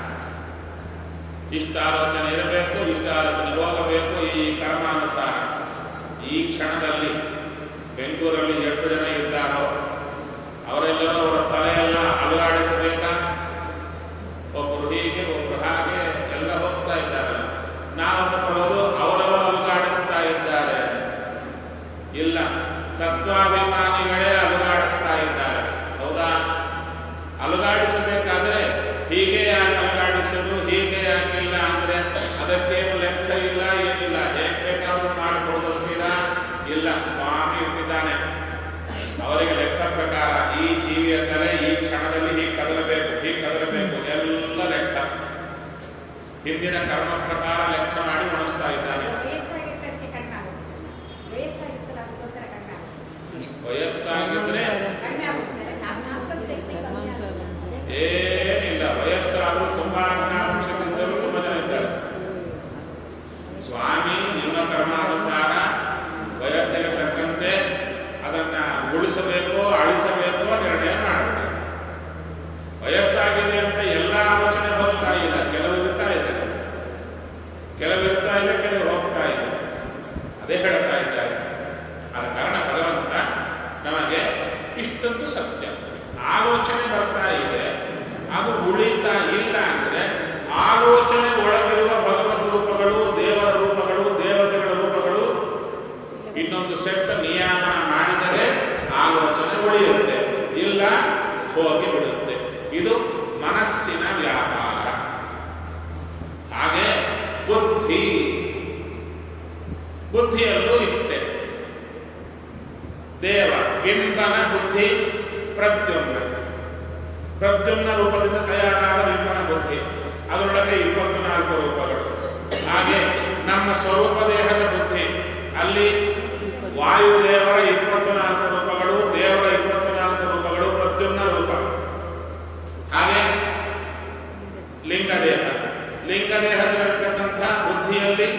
ಇಷ್ಟ ಆಲೋಚನೆ ಇರಬೇಕು ಇಷ್ಟ ಆಲೋಚನೆ ಹೋಗಬೇಕು ಈ ಕರ್ಮಾನುಸಾರ ಈ ಕ್ಷಣದಲ್ಲಿ ಬೆಂಗಳೂರಲ್ಲಿ ಎಷ್ಟು ಜನ ಇದ್ದಾರೋ ಅವರೆಲ್ಲರೂ ಅವರ ತಲೆಯೆಲ್ಲ ಅಲುಗಾಡಿಸಬೇಕಾ ಒಬ್ಬರು ಹೀಗೆ ಒಬ್ಬರು ಹಾಗೆ ಎಲ್ಲ ಹೋಗ್ತಾ ಇದ್ದಾರಲ್ಲ ನಾವು ಅಂದುಕೊಳ್ಳೋದು ಅವರವರು ಅಲುಗಾಡಿಸ್ತಾ ಇದ್ದಾರೆ ಇಲ್ಲ ತತ್ವಾಭಿಮಾನಿಗಳೇ ಅಲುಗಾಡಿಸ್ತಾ ಇದ್ದಾರೆ ಹೌದಾ ಅಲುಗಾಡಿಸಬೇಕಾದ್ರೆ ಹೀಗೆ ಯಾಕೆ ಅಲುಗಾಡಿಸೋದು ಹೀಗೆ ಯಾಕಿಲ್ಲ ಅಂದ್ರೆ ಅದಕ್ಕೇನು ಲೆಕ್ಕ ಇಲ್ಲ ಏನಿಲ್ಲ ಹೇಗೆ ಬೇಕಾದ್ರೂ ಮಾಡಿಕೊಡೋದಂತೀರಾ ಇಲ್ಲ ಸ್ವಾಮಿ ಇಟ್ಟಿದ್ದಾನೆ ಅವರಿಗೆ ಲೆಕ್ಕ ಪ್ರಕಾರ ಈ ಜೀವಿಯ ತಲೆ ಈ ಕ್ಷಣದಲ್ಲಿ ಹೀಗೆ ಕದಲಬೇಕು ಹೀಗೆ ಕದಲಬೇಕು ಎಲ್ಲ ಲೆಕ್ಕ ಹಿಂದಿನ ಕರ್ಮ ಪ್ರಕಾರ ಲೆಕ್ಕ ಮಾಡಿ ಉಣಿಸ್ತಾ ಇದ್ದಾನೆ ವಯಸ್ಸಾಗಿದ್ದಕ್ಕೆ ಕಣ್ಣಾಗುತ್ತೆ ವಯಸ್ಸಾಗಿರ್ತದೆ ಅದಕ್ಕೋಸ್ಕರ ಕಣ್ಣಾಗುತ್ತೆ ವಯಸ್ಸಾಗಿದ್ರೆ ಕಡಿಮೆ ಆಗುತ್ತೆ ನಾವು ನಾಲ್ಕು ಶಕ್ತಿ ಕಮ್ಮಿ ಆಗುತ್ತೆ ಏನಿಲ್ಲ ವಯಸ್ಸಾದರೂ ತುಂಬಾ ಜ್ಞಾಪಕವಿದ್ದರು ತುಂಬಾ ಜನ ಇದ್ದಾರೆ ಸ್ವಾಮಿ ನಿಮ್ಮ ಕರ್ಮಾನುಸಾರ ವಯಸ್ಸಿಗೆ ತಕ್ಕಂತೆ ಅದನ್ನ ಉಳಿಸಬೇಕೋ ಅಳಿಸಬೇಕೋ ನಿರ್ಣಯ ಮಾಡುತ್ತೆ ವಯಸ್ಸಾಗಿದೆ ಅಂತ ಎಲ್ಲ ಆಲೋಚನೆ ಹೋಗ್ತಾ ಇಲ್ಲ ಕೆಲವು ಇರ್ತಾ ಇದೆ ಕೆಲವು ಇರ್ತಾ ಇದೆ ಕೆಲವು ಹೋಗ್ತಾ ಇದೆ ಅದೇ ಹೇಳ್ತಾ ಇದ್ದಾರೆ ಆದ ಕಾರಣ ಭಗವಂತ ನಮಗೆ ಇಷ್ಟೊಂದು ಸತ್ಯ ಆಲೋಚನೆ ಬರ್ತಾ ಇದೆ ಅದು ಉಳಿತಾ ಇಲ್ಲ ಅಂದ್ರೆ ಆಲೋಚನೆ ಒಳಗಿರುವ ಭಗವದ್ ರೂಪಗಳು ದೇವರ ರೂಪಗಳು ದೇವತೆಗಳ ರೂಪಗಳು ಇನ್ನೊಂದು ಸೆಟ್ ನಿಯಾಮನ ಮಾಡಿದರೆ ಆಲೋಚನೆ ಉಳಿಯುತ್ತೆ ಇಲ್ಲ ಹೋಗಿ ಬಿಡುತ್ತೆ ಇದು ಮನಸ್ಸಿನ ವ್ಯಾಪಾರ ಹಾಗೆ ಬುದ್ಧಿ ಬುದ್ಧಿಯಲ್ಲೂ ಇಷ್ಟೇ ದೇವ ಬಿಂಬನ ಬುದ್ಧಿ ಪ್ರದ್ಯುಮ್ನ ಪ್ರದ್ಯುಮ್ನ ರೂಪದಿಂದ ತಯಾರಾದ ಬಿಂಬನ ಬುದ್ಧಿ ಅದರೊಳಗೆ ಇಪ್ಪತ್ತು ನಾಲ್ಕು ರೂಪಗಳು ಹಾಗೆ ನಮ್ಮ ಸ್ವರೂಪ ದೇಹದ ಬುದ್ಧಿ ಅಲ್ಲಿ ವಾಯುದೇವರ ಇಪ್ಪತ್ತು ನಾಲ್ಕು ರೂಪಗಳು ದೇವರ ಇಪ್ಪತ್ತು ನಾಲ್ಕು ರೂಪಗಳು ಪ್ರದ್ಯುಮ್ನ ರೂಪ ಹಾಗೆ ಲಿಂಗದೇಹ ಲಿಂಗದೇಹದಲ್ಲಿರತಕ್ಕಂಥ ಬುದ್ಧಿಯಲ್ಲಿ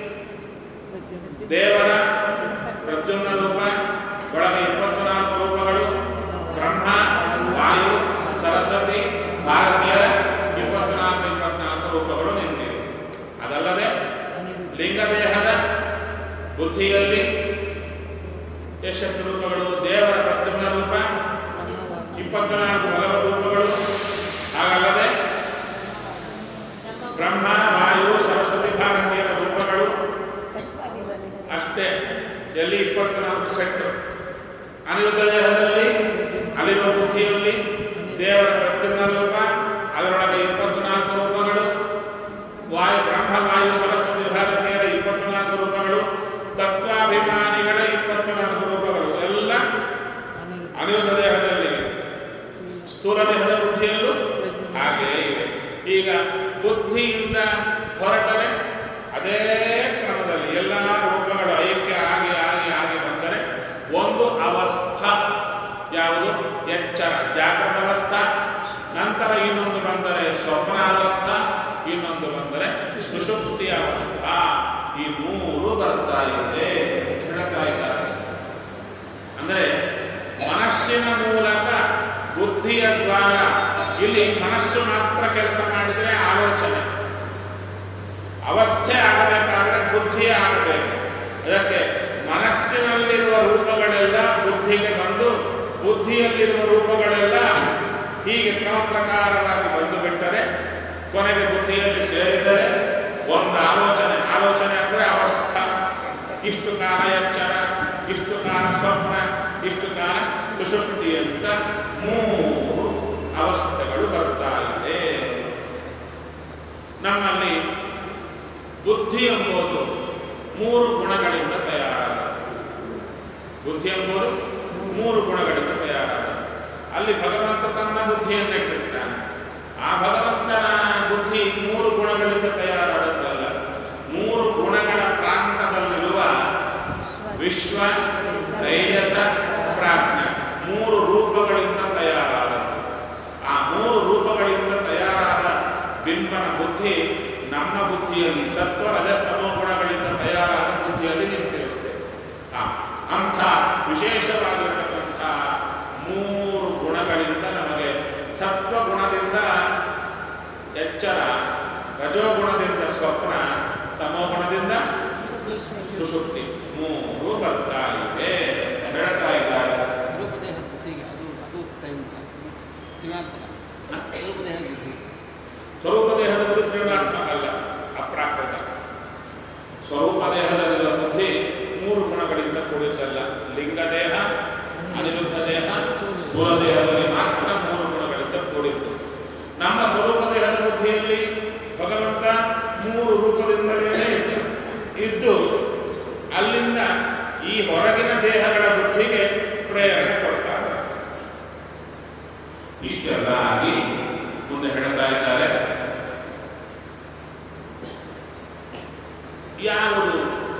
ದೇವರ ಪ್ರದ್ಯುಮ್ನ ರೂಪ ಒಳಗೆ ಇಪ್ಪತ್ತು ನಾಲ್ಕು ರೂಪಗಳು ಬ್ರಹ್ಮ ವಾಯು ಸರಸ್ವತಿ ಭಾರತೀಯರ ಇಪ್ಪತ್ನಾಲ್ಕು ಇಪ್ಪತ್ನಾಲ್ಕು ರೂಪಗಳು ನಿಂತಿವೆ ಅದಲ್ಲದೆ ಲಿಂಗದೇಹದ ಬುದ್ಧಿಯಲ್ಲಿ ಎಷ್ಟೆಷ್ಟು ರೂಪಗಳು ದೇವರ ಪ್ರದ್ಯುಮ್ನ ರೂಪ ಇಪ್ಪತ್ನಾಲ್ಕು ಭಗವದ್ ರೂಪಗಳು ಹಾಗಲ್ಲದೆ ಬ್ರಹ್ಮ ವಾಯು ಸರಸ್ವತಿ ಭಾರತೀಯರ ರೂಪಗಳು ಅಷ್ಟೇ ಎಲ್ಲಿ ಇಪ್ಪತ್ನಾಲ್ಕು ಸೆಟ್ ಅನಿರುದ್ಧ ದೇಹದಲ್ಲಿ ಅಲ್ಲಿರುವ ಬುದ್ಧಿಯಲ್ಲಿ ದೇವರ ಪ್ರದ್ಯುಮ್ನ ರೂಪ ಅದರೊಳಗೆ ಇಪ್ಪತ್ನಾಲ್ಕು ರೂಪಗಳು ವಾಯು ಬ್ರಹ್ಮ ವಾಯು ಸರಸ್ವತಿ ಭಾರತೀಯರ ಇಪ್ಪತ್ನಾಲ್ಕು ರೂಪಗಳು ತತ್ವಾಭಿಮಾನಿಗಳ ಇಪ್ಪತ್ನಾಲ್ಕು ರೂಪಗಳು ಎಲ್ಲ ಅನಿರುದ್ಧ ದೇಹದಲ್ಲಿವೆ ಸ್ಥೂಲ ದೇಹದ ಬುದ್ಧಿಯಲ್ಲೂ ಹಾಗೆಯೇ ಇದೆ ಈಗ ಬುದ್ಧಿಯಿಂದ ಹೊರಟರೆ ಅದೇ ಕ್ರಮದಲ್ಲಿ ಎಲ್ಲ ರೂಪಗಳು ಐಕ್ಯ ಆಗಿ ಆಗಿ ಆಗಿ ಬಂದರೆ ಒಂದು ಅವಸ್ಥಾ ಯಾವುದು ಎಚ್ಚರ ಜಾಗೃತ ಅವಸ್ಥಾ ನಂತರ ಇನ್ನೊಂದು ಬಂದರೆ ಸ್ವಪ್ನ ಅವಸ್ಥಾ ಇನ್ನೊಂದು ಬಂದರೆ ಸುಷುಪ್ತಿ ಅವಸ್ಥಾ ಈ ಮೂರು ಬರ್ತಾ ಇದೆ ಹೇಳ್ತಾ ಇದ್ದಾರೆ ಅಂದರೆ ಮನಸ್ಸಿನ ಮೂಲಕ ಬುದ್ಧಿಯ ದ್ವಾರ ಇಲ್ಲಿ ಮನಸ್ಸು ಮಾತ್ರ ಕೆಲಸ ಮಾಡಿದರೆ ಆಲೋಚನೆ ಅವಸ್ಥೆ ಆಗಬೇಕಾದ್ರೆ ಬುದ್ಧಿಯೇ ಆಗಬೇಕು ಅದಕ್ಕೆ ಮನಸ್ಸಿನಲ್ಲಿರುವ ರೂಪಗಳೆಲ್ಲ ಬುದ್ಧಿಗೆ ಬಂದು ಬುದ್ಧಿಯಲ್ಲಿರುವ ರೂಪಗಳೆಲ್ಲ ಹೀಗೆ ಕ್ರಮ ಪ್ರಕಾರವಾಗಿ ಬಂದು ಬಿಟ್ಟರೆ ಕೊನೆಗೆ ಬುದ್ಧಿಯಲ್ಲಿ ಸೇರಿದರೆ ಒಂದು ಆಲೋಚನೆ ಆಲೋಚನೆ ಅಂದರೆ ಅವಸ್ಥಾ ಇಷ್ಟು ಕಾಲ ಎಚ್ಚರ ಇಷ್ಟು ಕಾಲ ಸ್ವಪ್ನ ಇಷ್ಟು ಕಾಲ ಸುಷುಪ್ತಿ ಅಂತ ಮೂರು ಅವಸ್ಥೆಗಳು ಬರ್ತಾ ಇದೆ ನಮ್ಮಲ್ಲಿ ಬುದ್ಧಿ ಎಂಬುದು ಮೂರು ಗುಣಗಳಿಂದ ತಯಾರಾದ ಬುದ್ಧಿ ಎಂಬುದು ಮೂರು ಗುಣಗಳಿಂದ ತಯಾರಾದ ಅಲ್ಲಿ ಭಗವಂತ ತನ್ನ ಬುದ್ಧಿಯನ್ನಿಟ್ಟಿರ್ತಾನೆ ಆ ಭಗವಂತನ ಬುದ್ಧಿ ಮೂರು ಗುಣಗಳಿಂದ ತಯಾರಾದದ್ದಲ್ಲ ಮೂರು ಗುಣಗಳ ಪ್ರಾಂತದಲ್ಲಿರುವ ವಿಶ್ವ ತೈಜಸ ಪ್ರಾಜ್ಞ ಮೂರು ರೂಪಗಳಿಂದ ತಯಾರಾದದ್ದು ಆ ಮೂರು ರೂಪಗಳಿಂದ ತಯಾರಾದ ಬಿಂಬನ ಬುದ್ಧಿ ನಮ್ಮ ಬುದ್ಧಿಯಲ್ಲಿ ಸತ್ವ ರಜಸ್ತಮೋ ಗುಣಗಳಿಂದ ತಯಾರಾದ ಬುದ್ಧಿಯಲ್ಲಿ ನಿಂತಿರುತ್ತೆ ಆ, ಅಂಥ ವಿಶೇಷವಾಗಿರತಕ್ಕಂಥ ಮೂರು ಗುಣಗಳಿಂದ ನಮಗೆ ಸತ್ವಗುಣದಿಂದ ಎಚ್ಚರ ರಜೋಗುಣದಿಂದ ಸ್ವಪ್ನ ತಮೋಗುಣದಿಂದ ಸುಷುಪ್ತಿ ಮೂರು ಬರ್ತಾ ಇವೆ ಹೇಳ್ತಾ ಇದ್ದಾರೆ ರೂಪದೇಹ ಬುದ್ಧಿಗೆ ಅದು ಅದು ಟೈಮ್ ತ್ರಿಮಾತ್ರ ರೂಪದೇಹ ಬುದ್ಧಿ ಸ್ವರೂಪ ದೇಹದ ಬುದ್ಧಿ ತ್ರಿಗುಣಾತ್ಮಕ ಅಲ್ಲ ಅಪ್ರಾಕೃತ ಸ್ವರೂಪ ದೇಹದಲ್ಲಿರುವ ಬುದ್ಧಿ ಮೂರು ಗುಣಗಳಿಂದ ಕೂಡಿದ್ದಲ್ಲ ಲಿಂಗ ದೇಹ ಅನಿರುದ್ಧ ದೇಹ ಸ್ಥೂಲ ದೇಹದಲ್ಲಿ ಮಾತ್ರ ಮೂರು ಗುಣಗಳಿಂದ ಕೂಡಿದ್ದು ನಮ್ಮ ಸ್ವರೂಪ ದೇಹದ ಬುದ್ಧಿಯಲ್ಲಿ ಭಗವಂತ ಮೂರು ರೂಪದಿಂದಲೇ ಇದ್ದ ಇದ್ದು ಅಲ್ಲಿಂದ ಈ ಹೊರಗಿನ ದೇಹಗಳ ಬುದ್ಧಿಗೆ ಪ್ರೇರಣೆ ಕೊಡ್ತಾರೆ ಇಷ್ಟೆಲ್ಲ ಆಗಿ ಮುಂದೆ ಹೇಳ್ತಾ ಇದ್ದಾರೆ ಯಾವುದು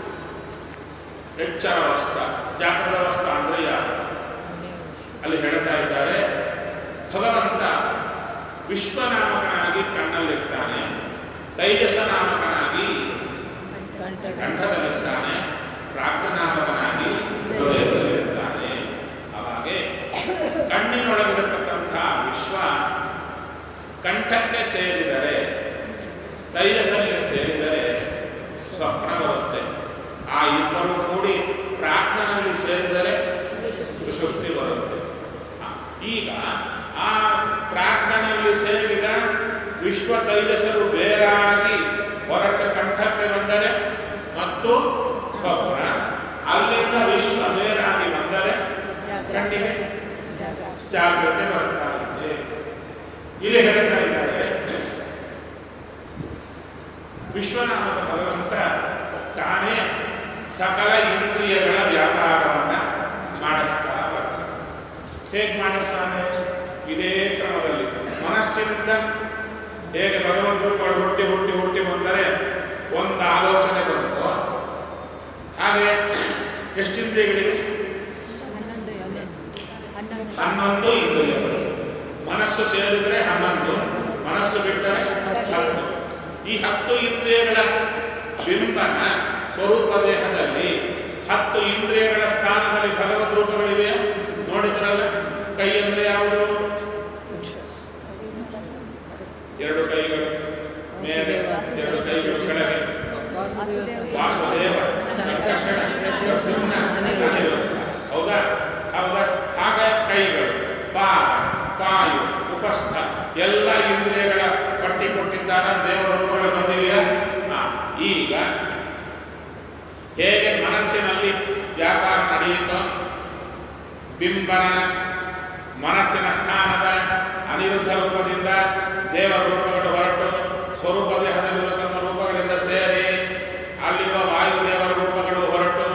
ಎಚ್ಚರ ಅವಸ್ಥಾ ಜಾಗೃತ ಅವಸ್ಥಾ ಅಂದ್ರೆ ಯಾವುದು ಅಲ್ಲಿ ಹೇಳ್ತಾ ಇದ್ದಾರೆ ಭಗವಂತ ವಿಶ್ವನಾಮಕನಾಗಿ ಕಣ್ಣಲ್ಲಿರ್ತಾನೆ ತೈಜಸ ನಾಮಕನಾಗಿ ಕಂಠದಲ್ಲಿರ್ತಾನೆ ಪ್ರಾಜ್ಞನಾಮಕನಾಗಿ ಹೃದಯದಲ್ಲಿರ್ತಾನೆ ಅವಾಗೆ ಕಣ್ಣಿನೊಳಗಿರತಕ್ಕಂಥ ವಿಶ್ವ ಕಂಠಕ್ಕೆ ಸೇರಿದರೆ ತೈಜಸನಿಗೆ ಸೇರಿದರೆ ಸ್ವಪ್ನ ಬರುತ್ತೆ ಆ ಇಬ್ಬರು ಕೂಡಿ ಪ್ರಾಜ್ಞನಲ್ಲಿ ಸೇರಿದರೆ ಸುಷುಪ್ತಿ ಬರುತ್ತೆ ಈಗ ಆ ಪ್ರಾಜ್ಞನಲ್ಲಿ ಸೇರಿದ ವಿಶ್ವ ತೈಜಸರು ಬೇರಾಗಿ ಹೊರಟ ಕಂಠಕ್ಕೆ ಬಂದರೆ ಮತ್ತು ಸ್ವಪ್ನ ಅಲ್ಲಿಂದ ವಿಶ್ವ ಬೇರಾಗಿ ಬಂದರೆ ಕಣ್ಣಿಗೆ ಜಾಗ್ರತೆ ಬರ್ತಾ ಇದೆ ಇಲ್ಲಿ ಹೇಳ್ತಾ ಇದ್ದಾರೆ ವಿಶ್ವನಾಮದ ಭಗವಂತ ತಾನೇ ಸಕಲ ಇಂದ್ರಿಯಗಳ ವ್ಯಾಪಾರವನ್ನ ಮಾಡಿಸ್ತಾ ಬರ್ತಾನೆ ಹೇಗೆ ಮಾಡಿಸ್ತಾನೆ ಇದೇ ಕ್ರಮದಲ್ಲಿ ಮನಸ್ಸಿನಿಂದ ಹೇಗೆ ಭಗವಂತ ರೂಪಗಳು ಹುಟ್ಟಿ ಹುಟ್ಟಿ ಹುಟ್ಟಿ ಬಂದರೆ ಒಂದು ಆಲೋಚನೆ ಬಂತು ಹಾಗೆ ಎಷ್ಟು ಇಂದ್ರಿಯಗಳಿವೆ ಹನ್ನೊಂದು ಹನ್ನೊಂದು ಹನ್ನೊಂದು ಇಂದ್ರಿಯಗಳು ಮನಸ್ಸು ಸೇರಿದರೆ ಹನ್ನೊಂದು ಮನಸ್ಸು ಬಿಟ್ಟರೆ ಹತ್ತು ಈ ಹತ್ತು ಇಂದ್ರಿಯಗಳ ಬಿಂಬನ ಸ್ವರೂಪ ದೇಹದಲ್ಲಿ ಹತ್ತು ಇಂದ್ರಿಯಗಳ ಸ್ಥಾನದಲ್ಲಿ ಭಗವದ್ ರೂಪಗಳಿವೆ ನೋಡಿದ್ರಲ್ಲ ಕೈ ಅಂದ್ರೆ ಯಾವುದು ಎರಡು ಕೈಗಳು ಮೇಲೆ ಎರಡು ಕೈಗಳು ಕೆಳಗೆ ವಾಸುದೇವ ಸಂಕರ್ಷಣ ಪ್ರದ್ಯುಮ್ನ ಅನಿರುದ್ಧ ಹೌದಾ ಹೌದಾ ಹಾಗ ಕೈಗಳು ಪಾದ ಪಾಯು ಉಪಸ್ಥ ಎಲ್ಲ ಇಂದ್ರಿಯಗಳ ಪಟ್ಟಿ ಕೊಟ್ಟಿದ್ದಾರ ದೇವರ ರೂಪಗಳು ಬಂದಿವೆಯಾ ಹಾ, ಈಗ ಹೇಗೆ ಮನಸ್ಸಿನಲ್ಲಿ ವ್ಯಾಪಾರ ನಡೆಯುತ್ತೋ ಬಿಂಬನ ಮನಸ್ಸಿನ ಸ್ಥಾನದ ಅನಿರುದ್ಧ ರೂಪದಿಂದ ದೇವರ ರೂಪಗಳು ಹೊರಟು ಸ್ವರೂಪ ದೇಹದಲ್ಲಿರುವ ತಮ್ಮ ರೂಪಗಳಿಂದ ಸೇರಿ ಅಲ್ಲಿರುವ ವಾಯುದೇವರ ರೂಪಗಳು ಹೊರಟು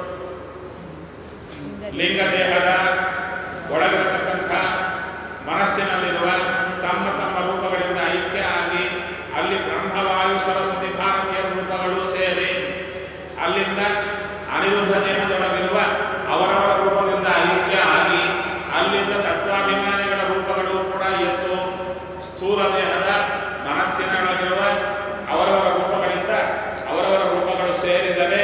ಲಿಂಗ ದೇಹದ ಒಳಗಿರತಕ್ಕಂಥ ಮನಸ್ಸಿನಲ್ಲಿರುವ ತಮ್ಮ ತಮ್ಮ ರೂಪಗಳಿಂದ ಐಕ್ಯ ಆಗಿ ಅಲ್ಲಿ ಬ್ರಹ್ಮವಾಯು ಸರಸ್ವತಿ ಭಾರತೀಯರ ರೂಪಗಳು ಸೇರಿ ಅಲ್ಲಿಂದ ಅನಿರುದ್ಧ ದೇಹದೊಳಗಿರುವ ಅವರವರ ರೂಪದಿಂದ ಐಕ್ಯ ಆಗಿ ಅಲ್ಲಿಂದ ತತ್ವಾಭಿಮಾನಿಗಳ ರೂಪಗಳು ಕೂಡ ಎದ್ದು ಸ್ಥೂಲ ದೇಹದ ಮನಸ್ಸಿನೊಳಗಿರುವ ಅವರವರ ರೂಪಗಳಿಂದ ಅವರವರ ರೂಪಗಳು ಸೇರಿದರೆ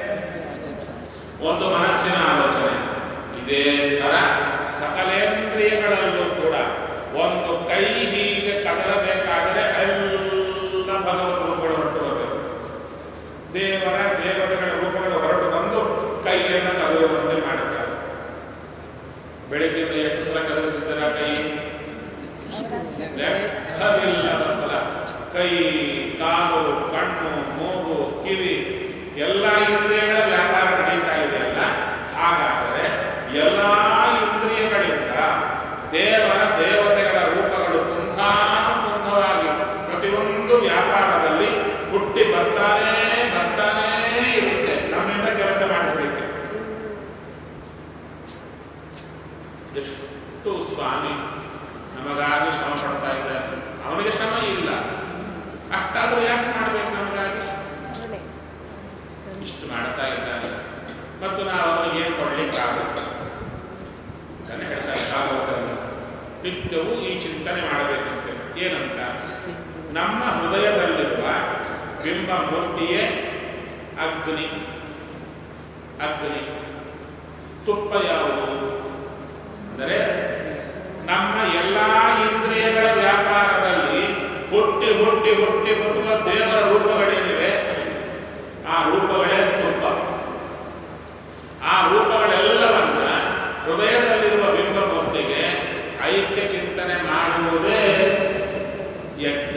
ಒಂದು ಮನಸ್ಸಿನ ಆಲೋಚನೆ ಇದೇ ಥರ ಸಕಲೇಂದ್ರಿಯಗಳಲ್ಲೂ ಕೂಡ ಒಂದು ಕೈ ಹೀಗೆ ಕದಲಬೇಕಾದರೆ ಎಲ್ಲ ಭಗವದ್ ರೂಪಗಳು ಹೊರಟು ಬರಬೇಕು ದೇವರ ದೇವತೆಗಳ ರೂಪಗಳು ಹೊರಟು ಬಂದು ಕೈಯನ್ನು ಕದಲುವಂತೆ ಮಾಡುತ್ತಾರೆ ಬೆಳಗ್ಗಿಂದ ಎಷ್ಟು ಸಲ ಕದಲಿಸಿದ್ದರ ಕೈ ಲೆಕ್ಕವಿಲ್ಲದ ಸಲ ಕೈ ಕಾಲು ಕಣ್ಣು ಮೂಗು ಕಿವಿ ಎಲ್ಲ ಇಂದ್ರಿಯಗಳ ವ್ಯಾಪಾರ ನಡೀತಾ ಇದೆಯಲ್ಲ ಹಾಗಾದರೆ ಎಲ್ಲ ಇಂದ್ರಿಯಗಳಿಂದ ದೇವರ ದೇವತೆಗಳ ರೂಪಗಳು ಪುಂಖಾನುಪುಂಖವಾಗಿ ಪ್ರತಿಯೊಂದು ವ್ಯಾಪಾರದಲ್ಲಿ ಹುಟ್ಟಿ ಬರ್ತಾನೇ ಬರ್ತಾನೇ ಇರುತ್ತೆ ನಮ್ಮಿಂದ ಕೆಲಸ ಮಾಡಿಸಲಿಕ್ಕೆ ಎಷ್ಟು ಸ್ವಾಮಿ ನಮಗಾಗಿ ಶ್ರಮ ಪಡ್ತಾ ಇದ್ದಾರೆ ಅವನಿಗೆ ಶ್ರಮ ಇಲ್ಲ ಅಷ್ಟಾದರೂ ಯಾಕೆ ಮಾಡ್ಬೇಕು ನಮಗಾಗಿ ಇಷ್ಟು ಮಾಡ್ತಾ ಇದ್ದಾನೆ ಮತ್ತು ನಾವು ಅವನಿಗೆ ಏನು ಕೊಡ್ಲಿಕ್ಕಾಗುತ್ತೆ ಅದನ್ನು ಹೇಳ್ತಾರೆ ಭಾಗವತರಲ್ಲಿ ನಿತ್ಯವೂ ಈ ಚಿಂತನೆ ಮಾಡಬೇಕಂತೆ ಏನಂತ ನಮ್ಮ ಹೃದಯದಲ್ಲಿರುವ ಬಿಂಬ ಮೂರ್ತಿಯೇ ಅಗ್ನಿ ಅಗ್ನಿ ತುಪ್ಪ ಯಾವುದು ಅಂದರೆ ನಮ್ಮ ಎಲ್ಲ ಇಂದ್ರಿಯಗಳ ವ್ಯಾಪಾರದಲ್ಲಿ ಹುಟ್ಟಿ ಹುಟ್ಟಿ ಹುಟ್ಟಿ ಬರುವ ದೇವರ ರೂಪಗಳೇನಿವೆ ಆ ರೂಪಗಳೇ ತುಪ್ಪ ಆ ರೂಪಗಳೆಲ್ಲವನ್ನ ಹೃದಯದಲ್ಲಿರುವ ಬಿಂಬಮೂರ್ತಿಗೆ ಐಕ್ಯ ಚಿಂತನೆ ಮಾಡುವುದೇ ಯಜ್ಞ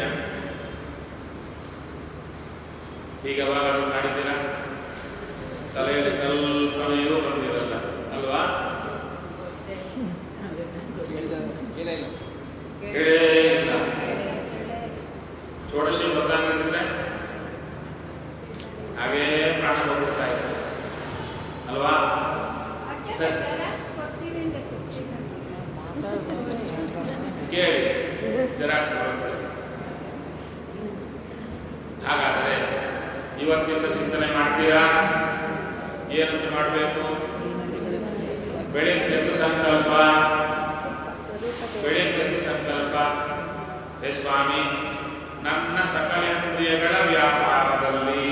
ಈಗ ಯಾವಾಗ ಅದು ಮಾಡಿದ್ದೀರಾ ತಲೆಯಲ್ಲಿ ಕಲ್ಪನೆಯೂ ಬಂದಿರಲ್ಲ ಅಲ್ವಾ ಕೇಳಿದ ಕೇಳೇ ಇಲ್ಲ ಕೇಳೇ ಇಲ್ಲ ಷೋಡಶಿ ಬರ್ದಂಗಿದ್ರೆ ಹಾಗೇ ಪ್ರಾಣ ಹೋಗ್ಬಿಡ್ತಾ ಇತ್ತು ಅಲ್ವಾ ಸರಿ. ಕೊಡ್ತೀವಿ ಅಂತ ಕೇಳಿ ಜೆರಾಕ್ಸ್ ಬರುತ್ತೆ ಹಾಗಾದರೆ ಇವತ್ತಿಂದ ಚಿಂತನೆ ಮಾಡ್ತೀರಾ ಏನಂತ ಮಾಡಬೇಕು ಬೆಳಿಗ್ಗೆದ್ದು ಸಂಕಲ್ಪ ಬೆಳಿಗ್ಗೆದ್ದು ಸಂಕಲ್ಪ ಹೇ ಸ್ವಾಮಿ ನನ್ನ ಸಕಲೇಂದ್ರಿಯಗಳ ವ್ಯಾಪಾರದಲ್ಲಿ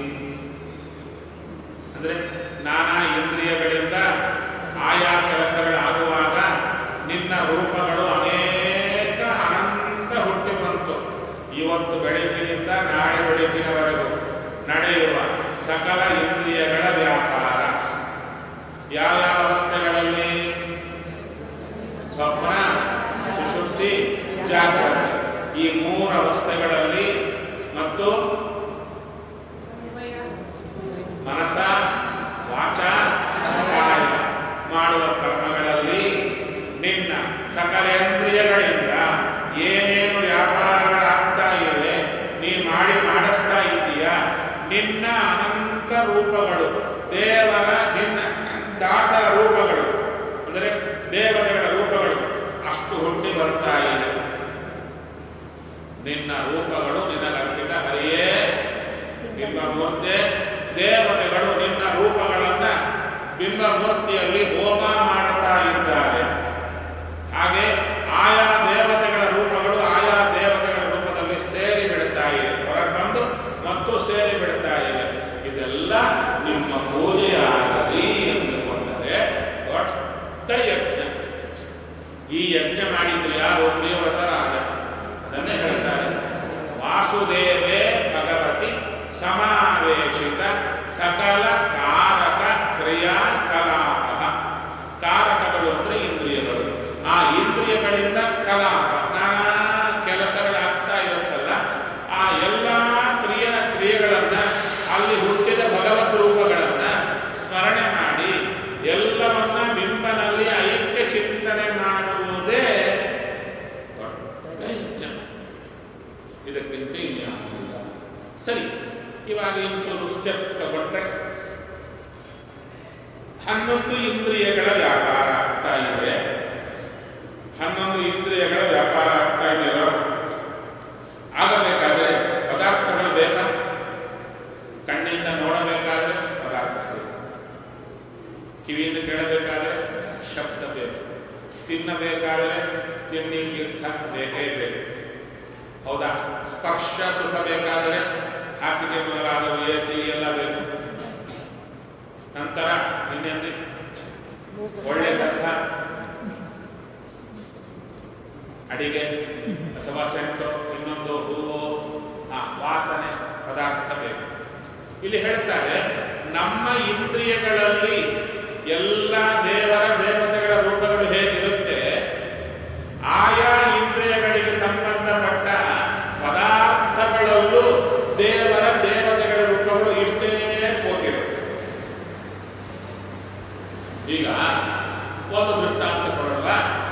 ಅಂದರೆ ನಾನಾ ಇಂದ್ರಿಯಗಳಿಂದ ಆಯಾ ಕೆಲಸಗಳಾಗುವಾಗ ನಿನ್ನ ರೂಪಗಳು ಅನೇಕ ಅನಂತ ಹುಟ್ಟಿ ಬಂತು ಇವತ್ತು ಬೆಳಗ್ಗಿನಿಂದ ನಾಳೆ ಬೆಳಗ್ಗಿನವರೆಗೂ ನಡೆಯುವ ಸಕಲ ಇಂದ್ರಿಯಗಳ ವ್ಯಾಪಾರ ಯಾವ್ಯಾವ ಅವಸ್ಥೆಗಳಲ್ಲಿ ಸ್ವಪ್ನ ಸುಷುಪ್ತಿ ಜಾಗ್ರತೆ ಈ ಮೂರು ಅವಸ್ಥೆಗಳಲ್ಲಿ ಮತ್ತು ಮನಸ ವಾಚ ಕಾಯ ಮಾಡುವ ಕರ್ಮಗಳಲ್ಲಿ ನಿನ್ನ ಸಕಲೇಂದ್ರಿಯಗಳಿಂದ ಏನೇನು ವ್ಯಾಪಾರಗಳಾಗ್ತಾ ಇವೆ ನೀ ಮಾಡಿ ಮಾಡಿಸ್ತಾ ಇದ್ದೀಯ ನಿನ್ನ ಅನಂತ ರೂಪಗಳು ದೇವರ ನಿನ್ನ ದಾಸರ ರೂಪಗಳು ಅಂದರೆ ದೇವತೆಗಳ ರೂಪಗಳು ಅಷ್ಟು ಹುಟ್ಟಿ ಬರ್ತಾ ಇದೆ ನಿನ್ನ ರೂಪಗಳು ನಿನಗರ್ಪಿತ ಹರಿಯೇ ಬಿಂಬಮೂರ್ತಿ ದೇವತೆಗಳು ನಿನ್ನ ರೂಪಗಳನ್ನ ಬಿಂಬಮೂರ್ತಿಯಲ್ಲಿ ಹೋಮ ಮಾಡುತ್ತಾ ಇದ್ದಾರೆ ಹಾಗೆ ಆಯಾ ದೇವತೆಗಳ ರೂಪಗಳು ಆಯಾ ದೇವತೆಗಳ ರೂಪದಲ್ಲಿ ಸೇರಿ ಬಿಡುತ್ತಾ ಇವೆ ಹೊರಗೆ ಬಂದು ಮತ್ತು ಸೇರಿ ಬಿಡುತ್ತಾ ಇವೆ ಇದೆಲ್ಲ ನಿಮ್ಮ ಪೂಜೆಯಾಗಲಿ ಎಂದುಕೊಂಡರೆ ದೊಡ್ಡ ಯಜ್ಞ ಈ ಯಜ್ಞ ಮಾಡಿದ್ರು ಯಾರು ಪ್ರಿಯವ್ರತರಾಗ ಅದನ್ನೇ ಹೇಳ್ತಾರೆ ವಾಸುದೇವೇ ಭಗವತಿ ಸಮಾವೇಶಿತ ಸಕಲ ಕಾರಕ ಕ್ರಿಯಾ ಕಲಾಪ ಕಾರಕಗಳು ಅಂದ್ರೆ ಇಂದ್ರಿಯಗಳು ಆ ಇಂದ್ರಿಯಗಳಿಂದ ಕಲಾಪ ನಾನಾ ಕೆಲಸಗಳಾಗ್ತಾ ಇರುತ್ತಲ್ಲ ಆ ಎಲ್ಲ ಕ್ರಿಯಾ ಕ್ರಿಯೆಗಳನ್ನ ಅಲ್ಲಿ ಹುಟ್ಟಿದ ಭಗವದ್ ರೂಪಗಳನ್ನ ಸ್ಮರಣೆ ಮಾಡಿ ಎಲ್ಲವನ್ನ ಬಿಂಬನಲ್ಲಿ ಐಕ್ಯ ಚಿಂತನೆ ಮಾಡುವುದೇ ದೊಡ್ಡ ಯಜ್ಞ ಇದಕ್ಕಿಂತ ಇನ್ಯಾವುದಿಲ್ಲ ಸರಿ ಇವಾಗ ಇಂಚೂರು ಸ್ಟೆಪ್ ತಗೊಂಡ್ರೆ ಹನ್ನೊಂದು ಇಂದ್ರಿಯಗಳ ವ್ಯಾಪಾರ ಆಗ್ತಾ ಇದೆ ಹನ್ನೊಂದು ಇಂದ್ರಿಯಗಳ ವ್ಯಾಪಾರ ಆಗ್ತಾ ಇದೆಯಲ್ಲ ಆಗಬೇಕಾದ್ರೆ ಪದಾರ್ಥಗಳು ಬೇಕಾ ಕಣ್ಣಿಂದ ನೋಡಬೇಕಾದ್ರೆ ಪದಾರ್ಥ ಬೇಕು ಕಿವಿಯಿಂದ ಕೇಳಬೇಕಾದ್ರೆ ಶಬ್ದ ಬೇಕು ತಿನ್ನಬೇಕಾದ್ರೆ ತಿಂಡಿ ತೀರ್ಥ ಬೇಕೇ ಬೇಕು ಹೌದಾ ಸ್ಪರ್ಶ ಸುಖ ಬೇಕಾದರೆ ಹಾಸಿಗೆ ಮೊದಲಾದವು ಎ ಸಿ ಎಲ್ಲ ಬೇಕು ನಂತರ ಇನ್ನೇನ್ರಿ ಒಳ್ಳೆ ಗಂಧ ಅಡಿಗೆ ಅಥವಾ ಸೆಂಟು ಇನ್ನೊಂದು ಹೂವು ಆ ವಾಸನೆ ಪದಾರ್ಥ ಬೇಕು ಇಲ್ಲಿ ಹೇಳ್ತಾರೆ ನಮ್ಮ ಇಂದ್ರಿಯಗಳಲ್ಲಿ ಎಲ್ಲ ದೇವರ ದೇವತೆಗಳ ರೂಪಗಳು ಹೇಗಿರುತ್ತೆ ಆಯಾ ಇಂದ್ರಿಯಗಳಿಗೆ ಸಂಬಂಧಪಟ್ಟ ಪದಾರ್ಥಗಳಲ್ಲೂ ದೇವರ ದೇವತೆಗಳ ರೂಪಗಳು ಇಷ್ಟೇ ಕೂತಿರುತ್ತೆ ಈಗ ಒಂದು ದೃಷ್ಟಾಂತ ಕೊಡೋಣ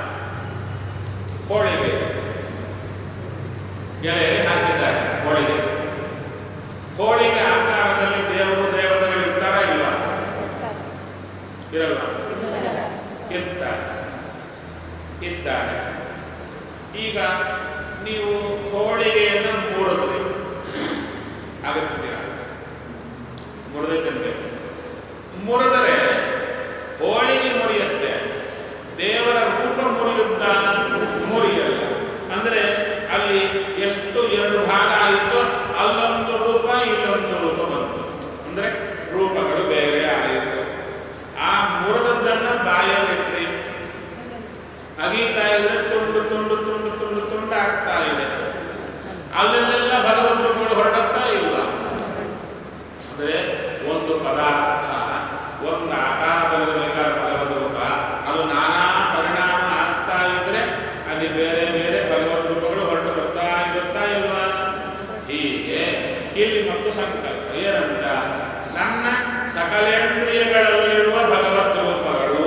ಹೋಳಿಗೆ ಇದೆ ಎಲೆಯಲ್ಲಿ ಹಾಕಿದ್ದಾರೆ ಹೋಳಿಗೆ ಹೋಳಿಗೆ ಆಕಾರದಲ್ಲಿ ದೇವರು ದೇವತೆಗಳು ಇರ್ತಾರ ಇಲ್ಲ ಇರಲ್ಲ ಇರ್ತಾರೆ ಇದ್ದಾರೆ ಈಗ ನೀವು ಹೋಳಿಗೆಯನ್ನು ಮೂಡಿದ್ರಿ ಆಗುತ್ತೀರ ಮುರಿದೇ ತಿನ್ಬೇಕು ಮುರಿದರೆ ಹೋಳಿಗೆ ಮುರಿಯುತ್ತೆ ದೇವರ ರೂಪ ಮುರಿಯುತ್ತಾ ಮುರಿಯಲ್ಲ ಅಂದರೆ ಅಲ್ಲಿ ಎಷ್ಟು ಎರಡು ಭಾಗ ಆಯಿತು ಅಲ್ಲೊಂದು ರೂಪ ಇಲ್ಲೊಂದು ರೂಪ ಬಂತು ಅಂದರೆ ರೂಪಗಳು ಬೇರೆ ಆಯಿತು ಆ ಮುರಿದದ್ದನ್ನು ಬಾಯಲ್ಲಿಟ್ರಿ ಅಗೀತಾ ಇದ್ರೆ ತುಂಡು ತುಂಡು ತುಂಡು ತುಂಡು ತುಂಡು ಆಗ್ತಾ ಇದೆ ಅಲ್ಲೆಲ್ಲ ಭಗವದ್ ರೂಪಗಳು ಹೊರಡುತ್ತಾ ಇಲ್ಲ ಅಂದರೆ ಒಂದು ಪದಾರ್ಥ ಒಂದು ಆಕಾರದಲ್ಲಿರಬೇಕಾದ ಭಗವದ್ ರೂಪ ಅದು ನಾನಾ ಪರಿಣಾಮ ಆಗ್ತಾ ಇದ್ರೆ ಅಲ್ಲಿ ಬೇರೆ ಬೇರೆ ಭಗವದ್ ರೂಪಗಳು ಹೊರಟು ಬರ್ತಾ ಇರುತ್ತಾ ಇಲ್ವಾ ಹೀಗೆ ಇಲ್ಲಿ ಮತ್ತು ಸಂಕಲ್ಪ ಏನಂತ ನನ್ನ ಸಕಲೇಂದ್ರಿಯಗಳಲ್ಲಿರುವ ಭಗವತ್ ರೂಪಗಳು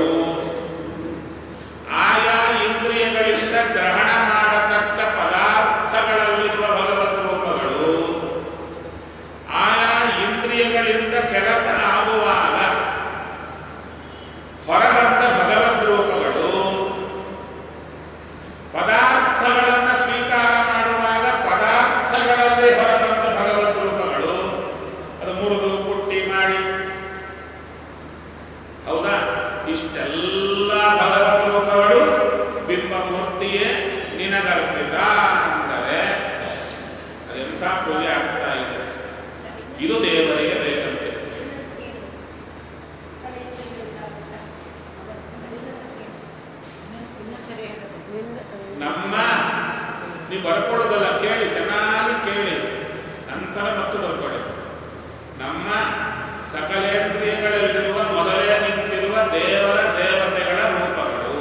ಆಯಾ ಇಂದ್ರಿಯಗಳಿಂದ ಗ್ರಹಣ ಮಾಡತಕ್ಕ ಪದಾರ್ಥಗಳಲ್ಲಿರುವ ಭಗವತ್ ರೂಪಗಳು ಆಯಾ ಇಂದ್ರಿಯಗಳಿಂದ ಕೆಲಸ ಆಗುವಾಗ ಹೊರಬಂದ ಭಗವದ್ ರೂಪಗಳು ಪದಾರ್ಥಗಳನ್ನು ಸ್ವೀಕಾರ ಮಾಡುವಾಗ ಪದಾರ್ಥಗಳಲ್ಲಿ ಹೊರಬಂದ ಭಗವದ್ ರೂಪಗಳು ಅದು ಮುರಿದು ಪುಟ್ಟಿ ಮಾಡಿ ಹೌದಾ ಇಷ್ಟೆಲ್ಲ ಭಗವತ್ ರೂಪಗಳು ಬಿಂಬ ಮೂರ್ತಿಯೇ ನಿನಗರ್ಪಿತ ಅಂದರೆ ಅದೆಂಥ ಪೂಜೆ ಆಗ್ತಾ ಇದೆ ಇದು ದೇವರಿಗೆ ಬೇಕಂತೆ ನಮ್ಮ ನೀವು ಬರ್ಕೊಳ್ಳೋದಲ್ಲ ಕೇಳಿ ಚೆನ್ನಾಗಿ ಕೇಳಿ ನಂತರ ಮತ್ತು ಬರ್ಕೊಳ್ಳಿ ನಮ್ಮ ಸಕಲೇಂದ್ರಿಯಗಳಲ್ಲಿರುವ ಮೊದಲೇ ನಿಂತಿರುವ ದೇವರ ದೇವತೆಗಳ ರೂಪಗಳು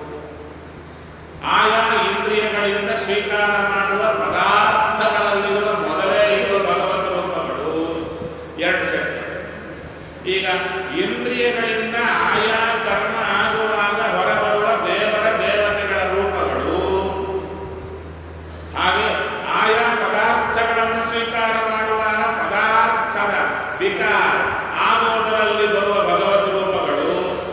ಆಯಾ ಇಂದ್ರಿಯಗಳಿಂದ ಸ್ವೀಕಾರ ಮಾಡುವ ಪದಾರ್ಥಗಳಲ್ಲಿರುವ ಮೊದಲೇ ಇರುವ ಭಗವತ್ ರೂಪಗಳು ಎರಡು ಸೆಟ್ ಈಗ ಇಂದ್ರಿಯಗಳಿಂದ ಆಯಾ ಕರ್ಮ ಆಗುವಾಗ ಹೊರಬರುವ ದೇವರ ದೇವತೆಗಳ ರೂಪಗಳು ಹಾಗೆ ಆಯಾ ಪದಾರ್ಥಗಳನ್ನು ಸ್ವೀಕಾರ ಮಾಡುವಾಗ ಪದಾರ್ಥದ ವಿಕಾರ ಆಗೋದರಲ್ಲಿ ಬರುವ ಭಗವತ್ ರೂಪಗಳು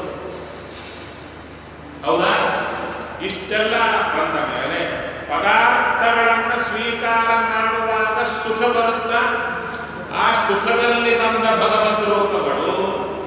ಹೌದಾ ಇಷ್ಟೆಲ್ಲ ಬಂದ ಮೇಲೆ ಪದಾರ್ಥಗಳನ್ನು ಸ್ವೀಕಾರ ಮಾಡುವಾಗ ಸುಖ ಬರುತ್ತಾ ಆ ಸುಖದಲ್ಲಿ ಬಂದ ಭಗವತ್ ರೂಪಗಳು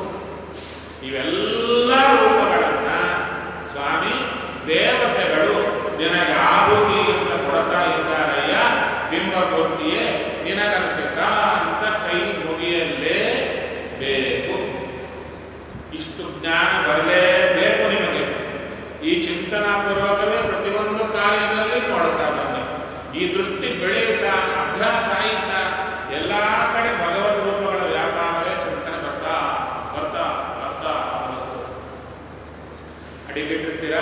ಇವೆಲ್ಲ ರೂಪಗಳನ್ನ ಸ್ವಾಮಿ ದೇವತೆಗಳು ನಿನಗೆ ಆಹುತಿ ಅಂತ ಕೊಡ್ತಾ ಇದ್ದಾರಯ್ಯ ಬಿಂಬಮೂರ್ತಿಯೇ ನಿನಗರ್ಪಿತ ಅಂತ ಕೈ ಮುಗಿಯಲೇ ಬೇಕು ಇಷ್ಟು ಜ್ಞಾನ ಬರಲೇಬೇಕು ನಿಮಗೆ ಈ ಚಿಂತನಾಪೂರ್ವಕವೇ ಪ್ರತಿಯೊಂದು ಕಾರ್ಯದಲ್ಲಿ ನೋಡ್ತಾ ಬನ್ನಿ ಈ ದೃಷ್ಟಿ ಬೆಳೆಯುತ್ತಾ ಅಭ್ಯಾಸ ಆಯಿತಾ ಎಲ್ಲ ಕಡೆ ಭಗವದ್ ರೂಪಗಳ ವ್ಯಾಪಾರವೇ ಚಿಂತನೆ ಬರ್ತಾ ಬರ್ತಾ ಬರ್ತಾ ಬರುತ್ತೆ ಅಡಿಗಿಟ್ಟಿರ್ತೀರಾ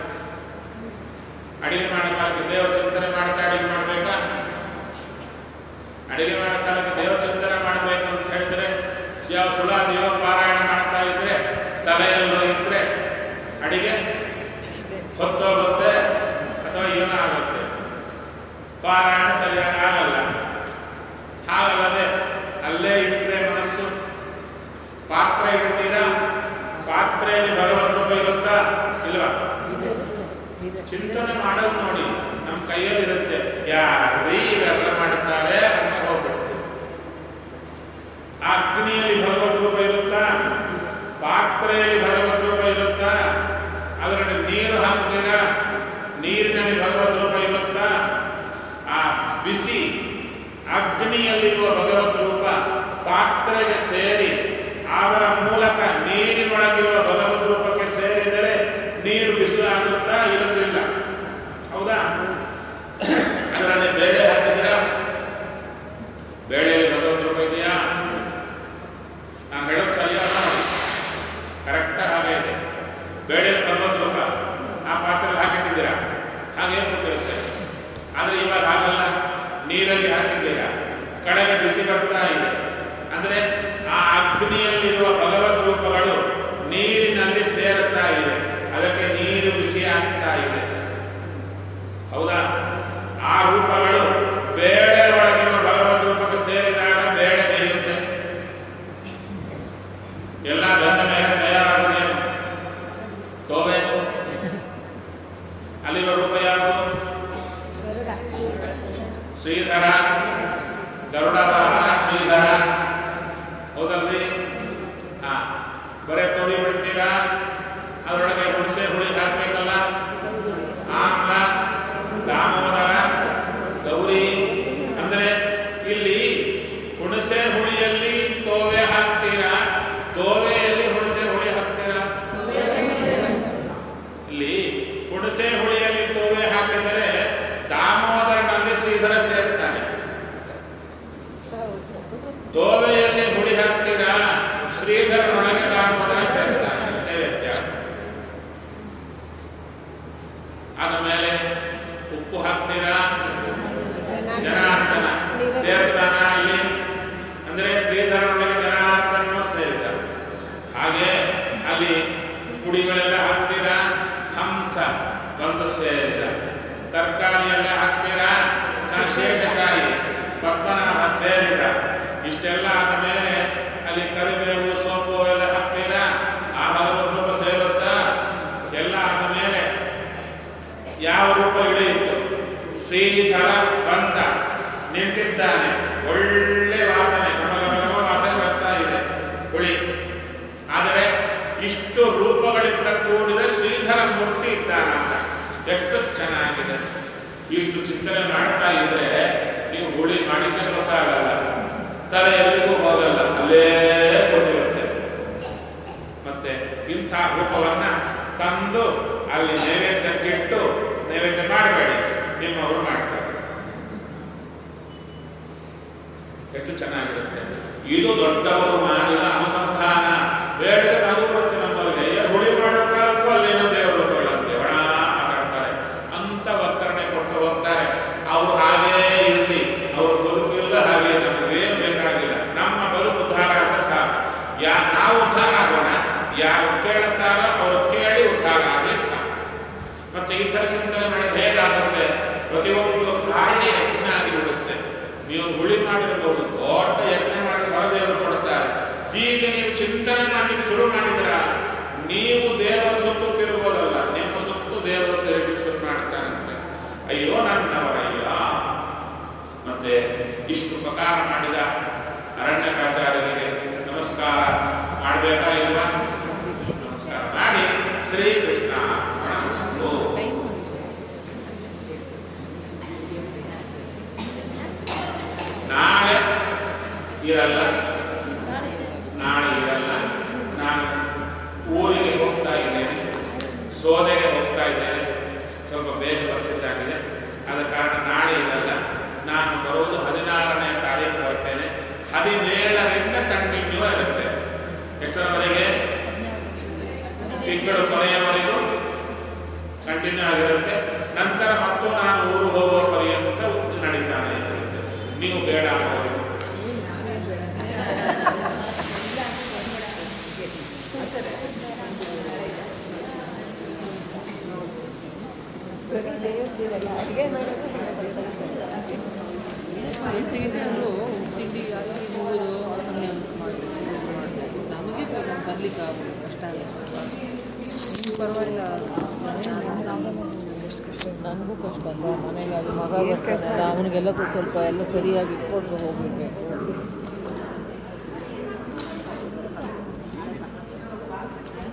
ಅಡಿಗೆ ಮಾಡೋ ಕಾಲಕ್ಕೆ ದೇವರ ಚಿಂತನೆ ಮಾಡ್ತಾ ಅಡಿಗೆ ಮಾಡಬೇಕಾ ಅಡಿಗೆ ಮಾಡೋ ಕಾಲಕ್ಕೆ ದೇವರ ಚಿಂತನೆ ಮಾಡಬೇಕು ಅಂತ ಹೇಳಿದ್ರೆ ಯಾವ ಸುಳಾದಿಯೋ ಪಾರಾಯಣ ಮಾಡ್ತಾ ಇದ್ರೆ ತಲೆಯಲ್ಲೋ ಇದ್ರೆ ಅಡಿಗೆ ಅಷ್ಟೇ ಹೊತ್ತೋಗುತ್ತೆ ಅಥವಾ ಏನೋ ಆಗುತ್ತೆ ಪಾರಾಯಣ ಸರಿಯಾಗಿ ಆಗಲ್ಲ ಹಾಗಲ್ಲದೆ ಅಲ್ಲೇ ಇಟ್ಟರೆ ಮನಸ್ಸು ಪಾತ್ರೆ ಇಡ್ತೀರಾ ಪಾತ್ರೆಯಲ್ಲಿ ಭಗವದ್ ರೂಪ ಇರುತ್ತಾ ಇಲ್ವಾ ಇದೆ ಇದೆ ಚಿಂತನೆ ಮಾಡಲು ನೋಡಿ ನಮ್ಮ ಕೈಯಲ್ಲಿರುತ್ತೆ ಯಾರೀ ಇವೆಲ್ಲ ಮಾಡ್ತಾರೆ ಅಂತ ಹೋಗ್ಬಿಡುತ್ತೆ ಆ ಅಗ್ನಿಯಲ್ಲಿ ಭಗವದ್ ರೂಪ ಇರುತ್ತಾ ಪಾತ್ರೆಯಲ್ಲಿ ಭಗವದ್ ರೂಪ ಇರುತ್ತಾ ಅದರಲ್ಲಿ ನೀರು ಹಾಕ್ತೀರಾ ನೀರಿನಲ್ಲಿ ಭಗವದ್ ರೂಪ ಇರುತ್ತಾ ಆ ಬಿಸಿ ಅಗ್ನಿಯಲ್ಲಿರುವ ಭಗವದ್ ರೂಪ ಪಾತ್ರೆಗೆ ಸೇರಿ ಅದರ ಮೂಲಕ ನೀರಿನೊಳಗಿರುವ ಭಗವದ್ ರೂಪಕ್ಕೆ ಸೇರಿದರೆ ನೀರು ಬಿಸಿ ಆಗುತ್ತಾ ಇಲ್ಲದ್ರಿಲ್ಲ ಹೌದಾ ಅದರಲ್ಲಿ ಬೇಳೆ ಹಾಕಿದ್ರ ಬೇಳೆಯಲ್ಲಿ ಭಗವದ್ ರೂಪ ಇದೆಯಾ ನಾನು ಹೇಳೋದು ಸರಿಯಾದ ನೋಡಿ ಕರೆಕ್ಟ್ ಹಾಗೆ ಇದೆ ಬೇಳೆಯಲ್ಲಿ ಭಗವದ್ ರೂಪ ಆ ಪಾತ್ರೆಯಲ್ಲಿ ಹಾಕಿಟ್ಟಿದ್ದೀರಾ ಹಾಗೆ ಕೂತಿರುತ್ತೆ ಆದರೆ ಇವಾಗ ಹಾಗಲ್ಲ ನೀರಲ್ಲಿ ಹಾಕಿದ್ದೀರಾ ಕಡೆಗೆ ಬಿಸಿ ಬರ್ತಾ ಇದೆ ಅಂದರೆ ಆ ಅಗ್ನಿಯಲ್ಲಿರುವ ಭಗವದ್ ರೂಪಗಳು ನೀರಿನಲ್ಲಿ ಸೇರುತ್ತಾ ಇವೆ ಅದಕ್ಕೆ ನೀರು ಬಿಸಿ ಆಗ್ತಾ ಇದೆ ಹೌದಾ ಆ ರೂಪಗಳು ಬೇಳೆ ಒಳಗಿರುವ ಭಗವದ್ ರೂಪಕ್ಕೆ ಸೇರಿದಾಗ ಬೇಳೆ ಬೇಯುತ್ತೆ ಎಲ್ಲ ಬೆಂದ ಮೇಲೆ ತಯಾರಾಗುವುದೇನು ತೋವೆ ಅಲ್ಲಿರುವ ರೂಪ ಯಾವುದು ಶ್ರೀಧರ ಗರುಡ ವಾಹನ ಶ್ರೀಧರ ಹೌದಲ್ರಿ ಹಾ ಬರೇ ತೊಳಿ ಬಿಡ್ತೀರಾ ಅದರೊಳಗೆ ಹುಣಸೆ ಹುಳಿ ಹಾಕ್ಬೇಕಲ್ಲ ಆಮ್ಲ ದಾಮೋದರ ಗೌರಿ ಅಂದರೆ ಇಲ್ಲಿ ಹುಣಸೆ ಹುಳಿಯಲ್ಲಿ ತೋವೆ ಹಾಕ್ತೀರಾ ತೋವೆಯಲ್ಲಿ ಹುಣಸೆ ಹುಳಿ ಹಾಕ್ತೀರಾ ಹುಣಸೆ ಹುಳಿಯಲ್ಲಿ ತೋವೆ ಹಾಕಿದರೆ ದಾಮೋದರನಲ್ಲಿ ಶ್ರೀಧರ ಸೇರ್ತಾನೆ ತೋವೆಯಲ್ಲಿ ಹುಳಿ ಹಾಕ್ತೀರಾ ಶ್ರೀಧರನೊಳಗೆ ದಾಮೋದರ ಸೇರ್ತಾನೆ ಅಷ್ಟೇ ವ್ಯತ್ಯಾಸ ಆದ ಮೇಲೆ ಉಪ್ಪು ಹಾಕ್ತೀರಾ ಜನಾರ್ದನ ಸೇರ್ತಾನ ಅಲ್ಲಿ ಅಂದ್ರೆ ಶ್ರೀಧರನೊಳಗೆ ಜನಾರ್ದನನು ಸೇರಿದ ಹಾಗೆ ಅಲ್ಲಿ ಪುಡಿಗಳೆಲ್ಲ ಹಾಕ್ತೀರಾ ಹಂಸ ಬಂದು ಸೇರಿದ ತರಕಾರಿ ಎಲ್ಲ ಹಾಕ್ತೀರಾ ಶೇಷಕಾಯಿ ಪದ್ಮನಾಭ ಸೇರಿದ ಇಷ್ಟೆಲ್ಲ ಆದ ಮೇಲೆ ಅಲ್ಲಿ ಕರಿಬೇವು ಸೊಪ್ಪು ಎಲ್ಲ ಹಾಕ್ತೀರಾ ಆ ಭಗವದ್ ರೂಪ ಸೇರುತ್ತಾ ಎಲ್ಲ ಆದ ಮೇಲೆ ಯಾವ ರೂಪ ಇಳಿಯಿತು ಶ್ರೀಧರ ಬಂದ ನಿಂತಿದ್ದಾನೆ ಒಳ್ಳೆ ವಾಸನೆ ಘಮ ಘಮ ಘಮ ವಾಸನೆ ಬರ್ತಾ ಇದೆ ಹುಳಿ ಆದರೆ ಇಷ್ಟು ರೂಪಗಳಿಂದ ಕೂಡಿದ ಶ್ರೀಧರ ಮೂರ್ತಿ ಇದ್ದಾನಂತ ಎಷ್ಟು ಚೆನ್ನಾಗಿದೆ ಇಷ್ಟು ಚಿಂತನೆ ಮಾಡ್ತಾ ಇದ್ರೆ ನೀವು ಹುಳಿ ಮಾಡಿದ್ದೇ ಗೊತ್ತಾಗಲ್ಲ ತಲೆ ಎಲ್ಲಿಗೂ ಹೋಗಲ್ಲ ಅಲ್ಲೇ ಕೊಟ್ಟಿರುತ್ತೆ ಮತ್ತೆ ಇಂಥ ರೂಪವನ್ನ ತಂದು ಅಲ್ಲಿ ನೈವೇದ್ಯಕ್ಕಿಟ್ಟು ನೈವೇದ್ಯ ಮಾಡಬೇಡಿ ನಿಮ್ಮವರು ಮಾಡ್ತಾರೆ ಎಷ್ಟು ಚೆನ್ನಾಗಿರುತ್ತೆ ಇದು ದೊಡ್ಡವರು ಮಾಡಿದ ಅನುಸಂಧಾನ ಬೇಡದ ನಗು ಬರುತ್ತೆ ನಮ್ಮವರಿಗೆ ಏ, ಹುಳಿ ಮಾಡೋ ಕಾಲಕ್ಕೂ ಅಲ್ಲೇನೋ ದೇವರ ರೂಪಗಳಂತೆ ಒಣ ಮಾತಾಡ್ತಾರೆ ಅಂತ ಒಕ್ಕರಣೆ ಕೊಟ್ಟು ಹೋಗ್ತಾರೆ ಅವರು ಹಾಗೇ ಇರಲಿ ಅವ್ರ ಬದುಕಿಲ್ಲ ಹಾಗೆ ನಮಗೇನು ಬೇಕಾಗಿಲ್ಲ ನಮ್ಮ ಬದುಕು ಉದ್ಧಾರ ಆದ್ರೆ ಸಾಕು ಯಾ ನಾವು ಉದ್ಧಾರ ಆಗೋಣ ಯಾರು ಕೇಳುತ್ತಾರೋ ಅವರು ಕೇಳಿ ಉದ್ಧಾರ ಆಗಲಿ ಸಾಕು ಮತ್ತೆ ಈ ಥರ ಚಿಂತನೆ ಮಾಡಿದ್ರೆ ಹೇಗಾಗುತ್ತೆ ಪ್ರತಿಯೊಂದು ಕಾರ್ಯ ಯಜ್ಞ ಆಗಿಬಿಡುತ್ತೆ ನೀವು ಹುಳಿ ಮಾಡಿರ್ಬೋದು ದೊಡ್ಡ ಯಜ್ಞ ಮಾಡಿದ್ರೆ ಹೊರದೇವರು ಕೊಡುತ್ತಾರೆ ಹೀಗೆ ನೀವು ಚಿಂತನೆ ಮಾಡಲಿಕ್ಕೆ ಶುರು ಮಾಡಿದ್ರ ನೀವು ದೇವರ ಸುತ್ತು ತಿರುಗೋದಲ್ಲ ನಿಮ್ಮ ಸುತ್ತು ದೇವರು ತಿರುಗಿ ಶುರು ಮಾಡ್ತಾನಂತೆ ಅಯ್ಯೋ ನನ್ನವರಯ್ಯ ಮತ್ತೆ ಇಷ್ಟು ಉಪಕಾರ ಮಾಡಿದ ಅರಣ್ಯಕಾಚಾರ್ಯರಿಗೆ ನಮಸ್ಕಾರ ಮಾಡಬೇಕಾ ಇಲ್ವಾ ನಮಸ್ಕಾರ ಮಾಡಿ ಶ್ರೀಕೃಷ್ಣ ಪ್ರಣಮಿಸು. ನಾಳೆ ಇರಲ್ಲ ನಾಳೆ ಇರಲ್ಲ ನಾನು ಊರಿಗೆ ಹೋಗ್ತಾ ಇದ್ದೇನೆ ಸೋದೆಗೆ ಹೋಗ್ತಾ ಇದ್ದೇನೆ ಸ್ವಲ್ಪ ಬೇಗ ಬಸ್ಸಿದ್ದಾಗಿದೆ ಆದ ಕಾರಣ ನಾಳೆ ಇರಲ್ಲ ನಾನು ಬರುವುದು ಹದಿನಾರನೇ ತಾರೀಕು ಬರ್ತೇನೆ ಹದಿನೇಳರಿಂದ ಕಂಟಿನ್ಯೂ ಇರುತ್ತೆ ಎಷ್ಟರವರೆಗೆ ತಿಂಗಳು ಕೊನೆಯವರೆಗೂ ಕಂಟಿನ್ಯೂ ಆಗಿರುತ್ತೆ ನಂತರ ಮತ್ತು ನಾನು ಊರು ಹೋಗುವ ಪರ್ಯಂತ ನಡೀತಾನೆ ಇರುತ್ತೆ ನೀವು ಬೇಡ ಅನ್ನೋರು ಅಡುಗೆ ಮಾಡೋದು ಎಂಟಿಗೆ ಅವರು ತಿಂಡಿ ಅಲ್ಲಿ ಊರು ಸುಮ್ಮನೆ ನಮಗೆ ಬರ್ಲಿಕ್ಕೆ ಆಗೋದು ಕಷ್ಟ ಆಗುತ್ತೆ ನಿಮ್ಗೆ ಪರವಾಗಿಲ್ಲ ನನಗೂ ಕಷ್ಟ ಅಲ್ವಾ ಮನೆಗೆ ಅದು ಮಗ ಬರ್ತಾನಲ್ಲ ಅವನಿಗೆಲ್ಲಕ್ಕೂ ಸ್ವಲ್ಪ ಎಲ್ಲ ಸರಿಯಾಗಿ ಇಟ್ಕೊಂಡು ಹೋಗ್ಬೇಕು